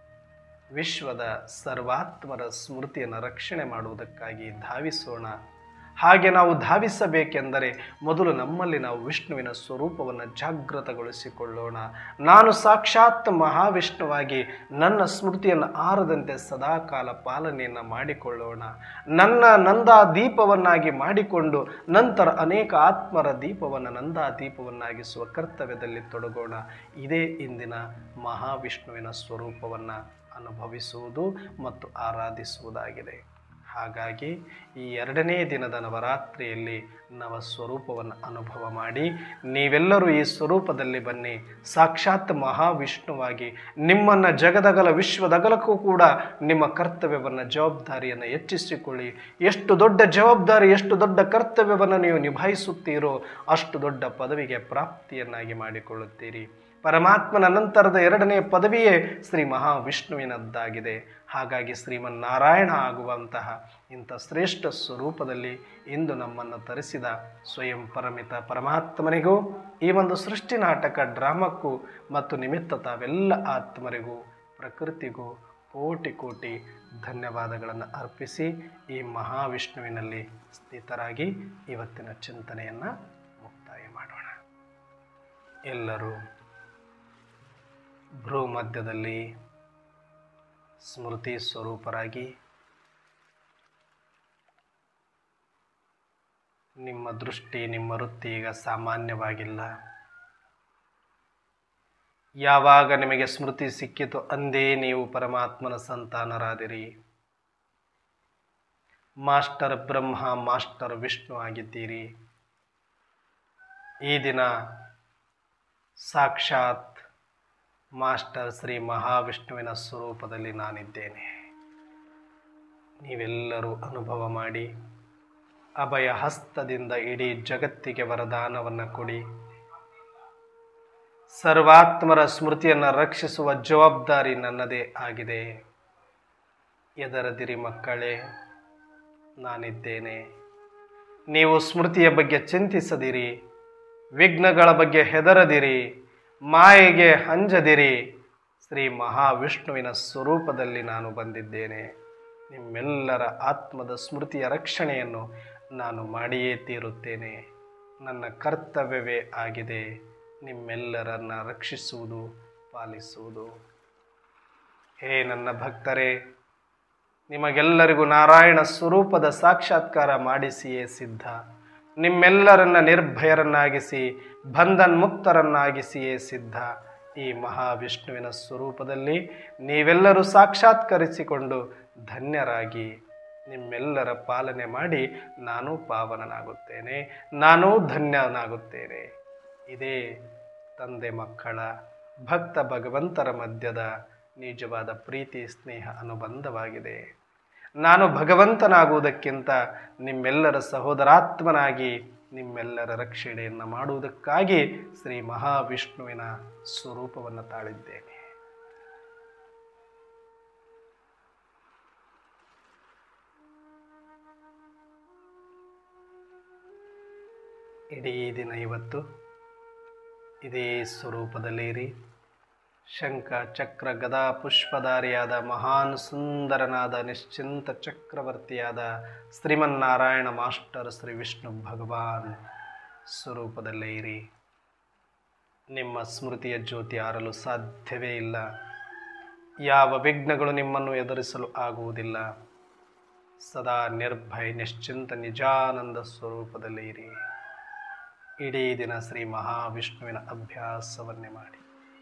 ವಿಶ್ವದ ಸರ್ವಾತ್ಮರ ಸ್ಮೃತಿಯನ್ನು ರಕ್ಷಣೆ ಮಾಡುವುದಕ್ಕಾಗಿ ಧಾವಿಸೋಣ ಹಾಗೆ ನಾವು ಧಾವಿಸಬೇಕೆಂದರೆ ಮೊದಲು ನಮ್ಮಲ್ಲಿ ನಾವು ವಿಷ್ಣುವಿನ ಸ್ವರೂಪವನ್ನು ಜಾಗೃತಗೊಳಿಸಿಕೊಳ್ಳೋಣ ನಾನು ಸಾಕ್ಷಾತ್ ಮಹಾವಿಷ್ಣುವಾಗಿ ನನ್ನ ಸ್ಮೃತಿಯನ್ನು ಆರದಂತೆ ಸದಾಕಾಲ ಪಾಲನೆಯನ್ನು ಮಾಡಿಕೊಳ್ಳೋಣ ನನ್ನ ನಂದಾ ದೀಪವನ್ನಾಗಿ ಮಾಡಿಕೊಂಡು ನಂತರ ಅನೇಕ ಆತ್ಮರ ದೀಪವನ್ನು ನಂದಾ ದೀಪವನ್ನಾಗಿಸುವ ಕರ್ತವ್ಯದಲ್ಲಿ ತೊಡಗೋಣ ಇದೇ ಇಂದಿನ ಮಹಾವಿಷ್ಣುವಿನ ಸ್ವರೂಪವನ್ನು ಅನುಭವಿಸುವುದು ಮತ್ತು ಆರಾಧಿಸುವುದಾಗಿದೆ ಹಾಗಾಗಿ ಈ ಎರಡನೇ ದಿನದ ನವರಾತ್ರಿಯಲ್ಲಿ ನವ ಸ್ವರೂಪವನ್ನು ಅನುಭವ ಮಾಡಿ ನೀವೆಲ್ಲರೂ ಈ ಸ್ವರೂಪದಲ್ಲಿ ಬನ್ನಿ ಸಾಕ್ಷಾತ್ ಮಹಾವಿಷ್ಣುವಾಗಿ ನಿಮ್ಮನ್ನು ಜಗದಗಲ ವಿಶ್ವದಗಲಕ್ಕೂ ಕೂಡ ನಿಮ್ಮ ಕರ್ತವ್ಯವನ್ನು ಜವಾಬ್ದಾರಿಯನ್ನು ಹೆಚ್ಚಿಸಿಕೊಳ್ಳಿ ಎಷ್ಟು ದೊಡ್ಡ ಜವಾಬ್ದಾರಿ ಎಷ್ಟು ದೊಡ್ಡ ಕರ್ತವ್ಯವನ್ನು ನೀವು ನಿಭಾಯಿಸುತ್ತೀರೋ ಅಷ್ಟು ದೊಡ್ಡ ಪದವಿಗೆ ಪ್ರಾಪ್ತಿಯನ್ನಾಗಿ ಮಾಡಿಕೊಳ್ಳುತ್ತೀರಿ ಪರಮಾತ್ಮನ ನಂತರದ ಎರಡನೇ ಪದವಿಯೇ ಶ್ರೀ ಮಹಾವಿಷ್ಣುವಿನದ್ದಾಗಿದೆ ಹಾಗಾಗಿ ಶ್ರೀಮನ್ನಾರಾಯಣ ಆಗುವಂತಹ ಇಂಥ ಶ್ರೇಷ್ಠ ಸ್ವರೂಪದಲ್ಲಿ ಇಂದು ನಮ್ಮನ್ನು ತರಿಸಿದ ಸ್ವಯಂ ಪರಮಿತ ಪರಮಾತ್ಮನಿಗೂ ಈ ಒಂದು ಸೃಷ್ಟಿ ನಾಟಕ ಡ್ರಾಮಕ್ಕೂ ಮತ್ತು ನಿಮಿತ್ತ ತಾವೆಲ್ಲ ಆತ್ಮರಿಗೂ ಪ್ರಕೃತಿಗೂ ಕೋಟಿ ಕೋಟಿ ಧನ್ಯವಾದಗಳನ್ನು ಅರ್ಪಿಸಿ ಈ ಮಹಾವಿಷ್ಣುವಿನಲ್ಲಿ ಸ್ಥಿತರಾಗಿ ಇವತ್ತಿನ ಚಿಂತನೆಯನ್ನು ಮುಕ್ತಾಯ ಮಾಡೋಣ ಎಲ್ಲರೂ ಭ್ರೂ ಮಧ್ಯದಲ್ಲಿ ಸ್ಮೃತಿ ಸ್ವರೂಪರಾಗಿ ನಿಮ್ಮ ದೃಷ್ಟಿ ನಿಮ್ಮ ವೃತ್ತಿ ಈಗ ಸಾಮಾನ್ಯವಾಗಿಲ್ಲ ಯಾವಾಗ ನಿಮಗೆ ಸ್ಮೃತಿ ಸಿಕ್ಕಿತು ಅಂದೇ ನೀವು ಪರಮಾತ್ಮನ ಸಂತಾನರಾದಿರಿ ಮಾಸ್ಟರ್ ಬ್ರಹ್ಮ ಮಾಸ್ಟರ್ ವಿಷ್ಣು ಆಗಿದ್ದೀರಿ ಈ ದಿನ ಸಾಕ್ಷಾತ್ ಮಾಸ್ಟರ್ ಶ್ರೀ ಮಹಾವಿಷ್ಣುವಿನ ಸ್ವರೂಪದಲ್ಲಿ ನಾನಿದ್ದೇನೆ ನೀವೆಲ್ಲರೂ ಅನುಭವ ಮಾಡಿ ಅಭಯ ಹಸ್ತದಿಂದ ಇಡೀ ಜಗತ್ತಿಗೆ ವರದಾನವನ್ನು ಕೊಡಿ ಸರ್ವಾತ್ಮರ ಸ್ಮೃತಿಯನ್ನು ರಕ್ಷಿಸುವ ಜವಾಬ್ದಾರಿ ನನ್ನದೇ ಆಗಿದೆ ಎದರದಿರಿ ಮಕ್ಕಳೇ ನಾನಿದ್ದೇನೆ ನೀವು ಸ್ಮೃತಿಯ ಬಗ್ಗೆ ಚಿಂತಿಸದಿರಿ ವಿಘ್ನಗಳ ಬಗ್ಗೆ ಹೆದರದಿರಿ ಮಾಯೆಗೆ ಅಂಜದಿರಿ ಶ್ರೀ ಮಹಾವಿಷ್ಣುವಿನ ಸ್ವರೂಪದಲ್ಲಿ ನಾನು ಬಂದಿದ್ದೇನೆ ನಿಮ್ಮೆಲ್ಲರ ಆತ್ಮದ ಸ್ಮೃತಿಯ ರಕ್ಷಣೆಯನ್ನು ನಾನು ಮಾಡಿಯೇ ತೀರುತ್ತೇನೆ ನನ್ನ ಕರ್ತವ್ಯವೇ ಆಗಿದೆ ನಿಮ್ಮೆಲ್ಲರನ್ನ ರಕ್ಷಿಸುವುದು ಪಾಲಿಸುವುದು ಹೇ ನನ್ನ ಭಕ್ತರೇ ನಿಮಗೆಲ್ಲರಿಗೂ ನಾರಾಯಣ ಸ್ವರೂಪದ ಸಾಕ್ಷಾತ್ಕಾರ ಮಾಡಿಸಿಯೇ ಸಿದ್ಧ ನಿಮ್ಮೆಲ್ಲರನ್ನ ನಿರ್ಭಯರನ್ನಾಗಿಸಿ ಬಂಧನ್ ಮುಕ್ತರನ್ನಾಗಿಸಿಯೇ ಸಿದ್ಧ ಈ ಮಹಾವಿಷ್ಣುವಿನ ಸ್ವರೂಪದಲ್ಲಿ ನೀವೆಲ್ಲರೂ ಸಾಕ್ಷಾತ್ಕರಿಸಿಕೊಂಡು ಧನ್ಯರಾಗಿ ನಿಮ್ಮೆಲ್ಲರ ಪಾಲನೆ ಮಾಡಿ ನಾನು ಪಾವನನಾಗುತ್ತೇನೆ ನಾನೂ ಧನ್ಯನಾಗುತ್ತೇನೆ ಇದೇ ತಂದೆ ಮಕ್ಕಳ ಭಕ್ತ ಭಗವಂತರ ಮಧ್ಯದ ನಿಜವಾದ ಪ್ರೀತಿ ಸ್ನೇಹ ಅನುಬಂಧವಾಗಿದೆ ನಾನು ಭಗವಂತನಾಗುವುದಕ್ಕಿಂತ ನಿಮ್ಮೆಲ್ಲರ ಸಹೋದರಾತ್ಮನಾಗಿ ನಿಮ್ಮೆಲ್ಲರ ರಕ್ಷಣೆಯನ್ನು ಮಾಡುವುದಕ್ಕಾಗಿ ಶ್ರೀ ಮಹಾವಿಷ್ಣುವಿನ ಸ್ವರೂಪವನ್ನು ತಾಳಿದ್ದೇನೆ ಇಡೀ ದಿನ ಇವತ್ತು ಇದೇ ಸ್ವರೂಪದಲ್ಲಿರಿ ಶಂಖ ಚಕ್ರ ಗದಾ ಪುಷ್ಪಧಾರಿಯಾದ ಮಹಾನ್ ಸುಂದರನಾದ ನಿಶ್ಚಿಂತ ಚಕ್ರವರ್ತಿಯಾದ ಶ್ರೀಮನ್ನಾರಾಯಣ ಮಾಸ್ಟರ್ ಶ್ರೀ ವಿಷ್ಣು ಭಗವಾನ್ ಸ್ವರೂಪದಲ್ಲೇ ಇರಿ ನಿಮ್ಮ ಸ್ಮೃತಿಯ ಜ್ಯೋತಿ ಆರಲು ಸಾಧ್ಯವೇ ಇಲ್ಲ ಯಾವ ವಿಘ್ನಗಳು ನಿಮ್ಮನ್ನು ಎದುರಿಸಲು ಆಗುವುದಿಲ್ಲ ಸದಾ ನಿರ್ಭಯ ನಿಶ್ಚಿಂತ ನಿಜಾನಂದ ಸ್ವರೂಪದಲ್ಲಿ ಇರಿ ಇಡೀ ದಿನ ಶ್ರೀ ಮಹಾವಿಷ್ಣುವಿನ ಅಭ್ಯಾಸವನ್ನೇ ಮಾಡಿ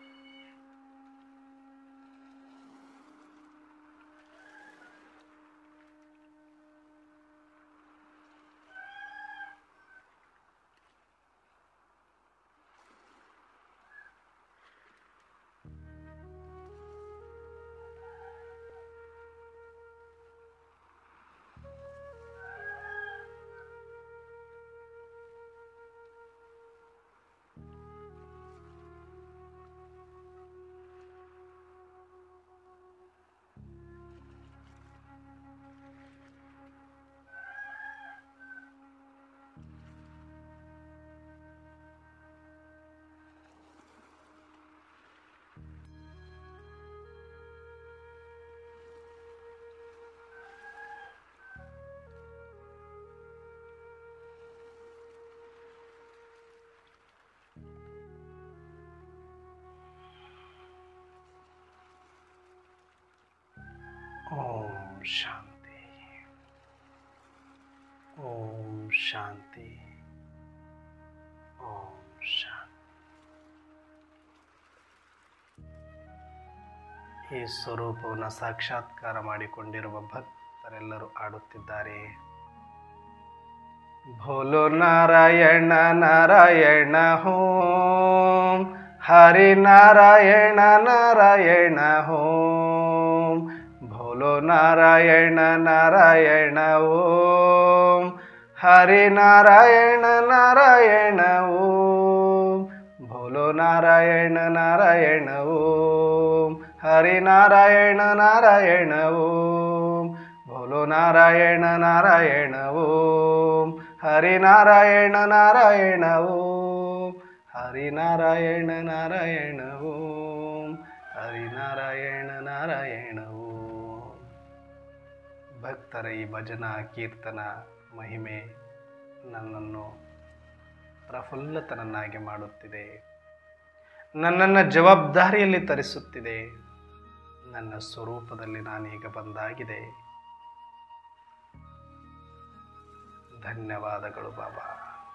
ಓಂ ಶಾಂತಿ ಓಂ ಶಾಂತಿ ಓಂ ಶಾಂತಿ ಈ ಸ್ವರೂಪವನ್ನು ಸಾಕ್ಷಾತ್ಕಾರ ಮಾಡಿಕೊಂಡಿರುವ ಭಕ್ತ ಭಕ್ತರೆಲ್ಲರೂ ಆಡುತ್ತಿದ್ದಾರೆ ಭೋಲೋ ನಾರಾಯಣ ನಾರಾಯಣ ಹೋಂ ಹರಿ ನಾರಾಯಣ ನಾರಾಯಣ ಹೋಂ ಭೋಲೋ ನಾರಾಯಣ ನಾರಾಯಣ ಓಂ ಹರಿ ನಾರಾಯಣ ನಾರಾಯಣ ಓಂ ಭೋಲೋ ನಾರಾಯಣ ನಾರಾಯಣ ಓಂ ಹರಿ ನಾರಾಯಣ ನಾರಾಯಣ ಓಂ ಭೋಲೋ ನಾರಾಯಣ ನಾರಾಯಣ ಓಂ ಹರಿ ನಾರಾಯಣ ನಾರಾಯಣ ಓಂ ಹರಿ ನಾರಾಯಣ ನಾರಾಯಣ ಓಂ ಹರಿ ನಾರಾಯಣ ನಾರಾಯಣ ಓಂ ಭಕ್ತರ ಈ ಭಜನಾ ಕೀರ್ತನ ಮಹಿಮೆ ನನ್ನನ್ನು ಪ್ರಫುಲ್ಲತನನ್ನಾಗಿ ಮಾಡುತ್ತಿದೆ ನನ್ನನ್ನು ಜವಾಬ್ದಾರಿಯಲ್ಲಿ ತರಿಸುತ್ತಿದೆ ನನ್ನ ಸ್ವರೂಪದಲ್ಲಿ ನಾನೀಗ ಬಂದಾಗಿದೆ ಧನ್ಯವಾದಗಳು ಬಾಬಾ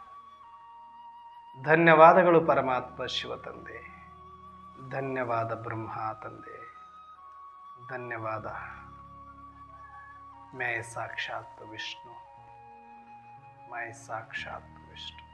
ಧನ್ಯವಾದಗಳು ಪರಮಾತ್ಮ ಶಿವ ತಂದೆ ಧನ್ಯವಾದ ಬ್ರಹ್ಮ ತಂದೆ ಧನ್ಯವಾದ ಮೈ ಸಾಕ್ಷಾತ್ ವಿಷ್ಣು ಮೈ ಸಾಕ್ಷಾತ್ ವಿಷ್ಣು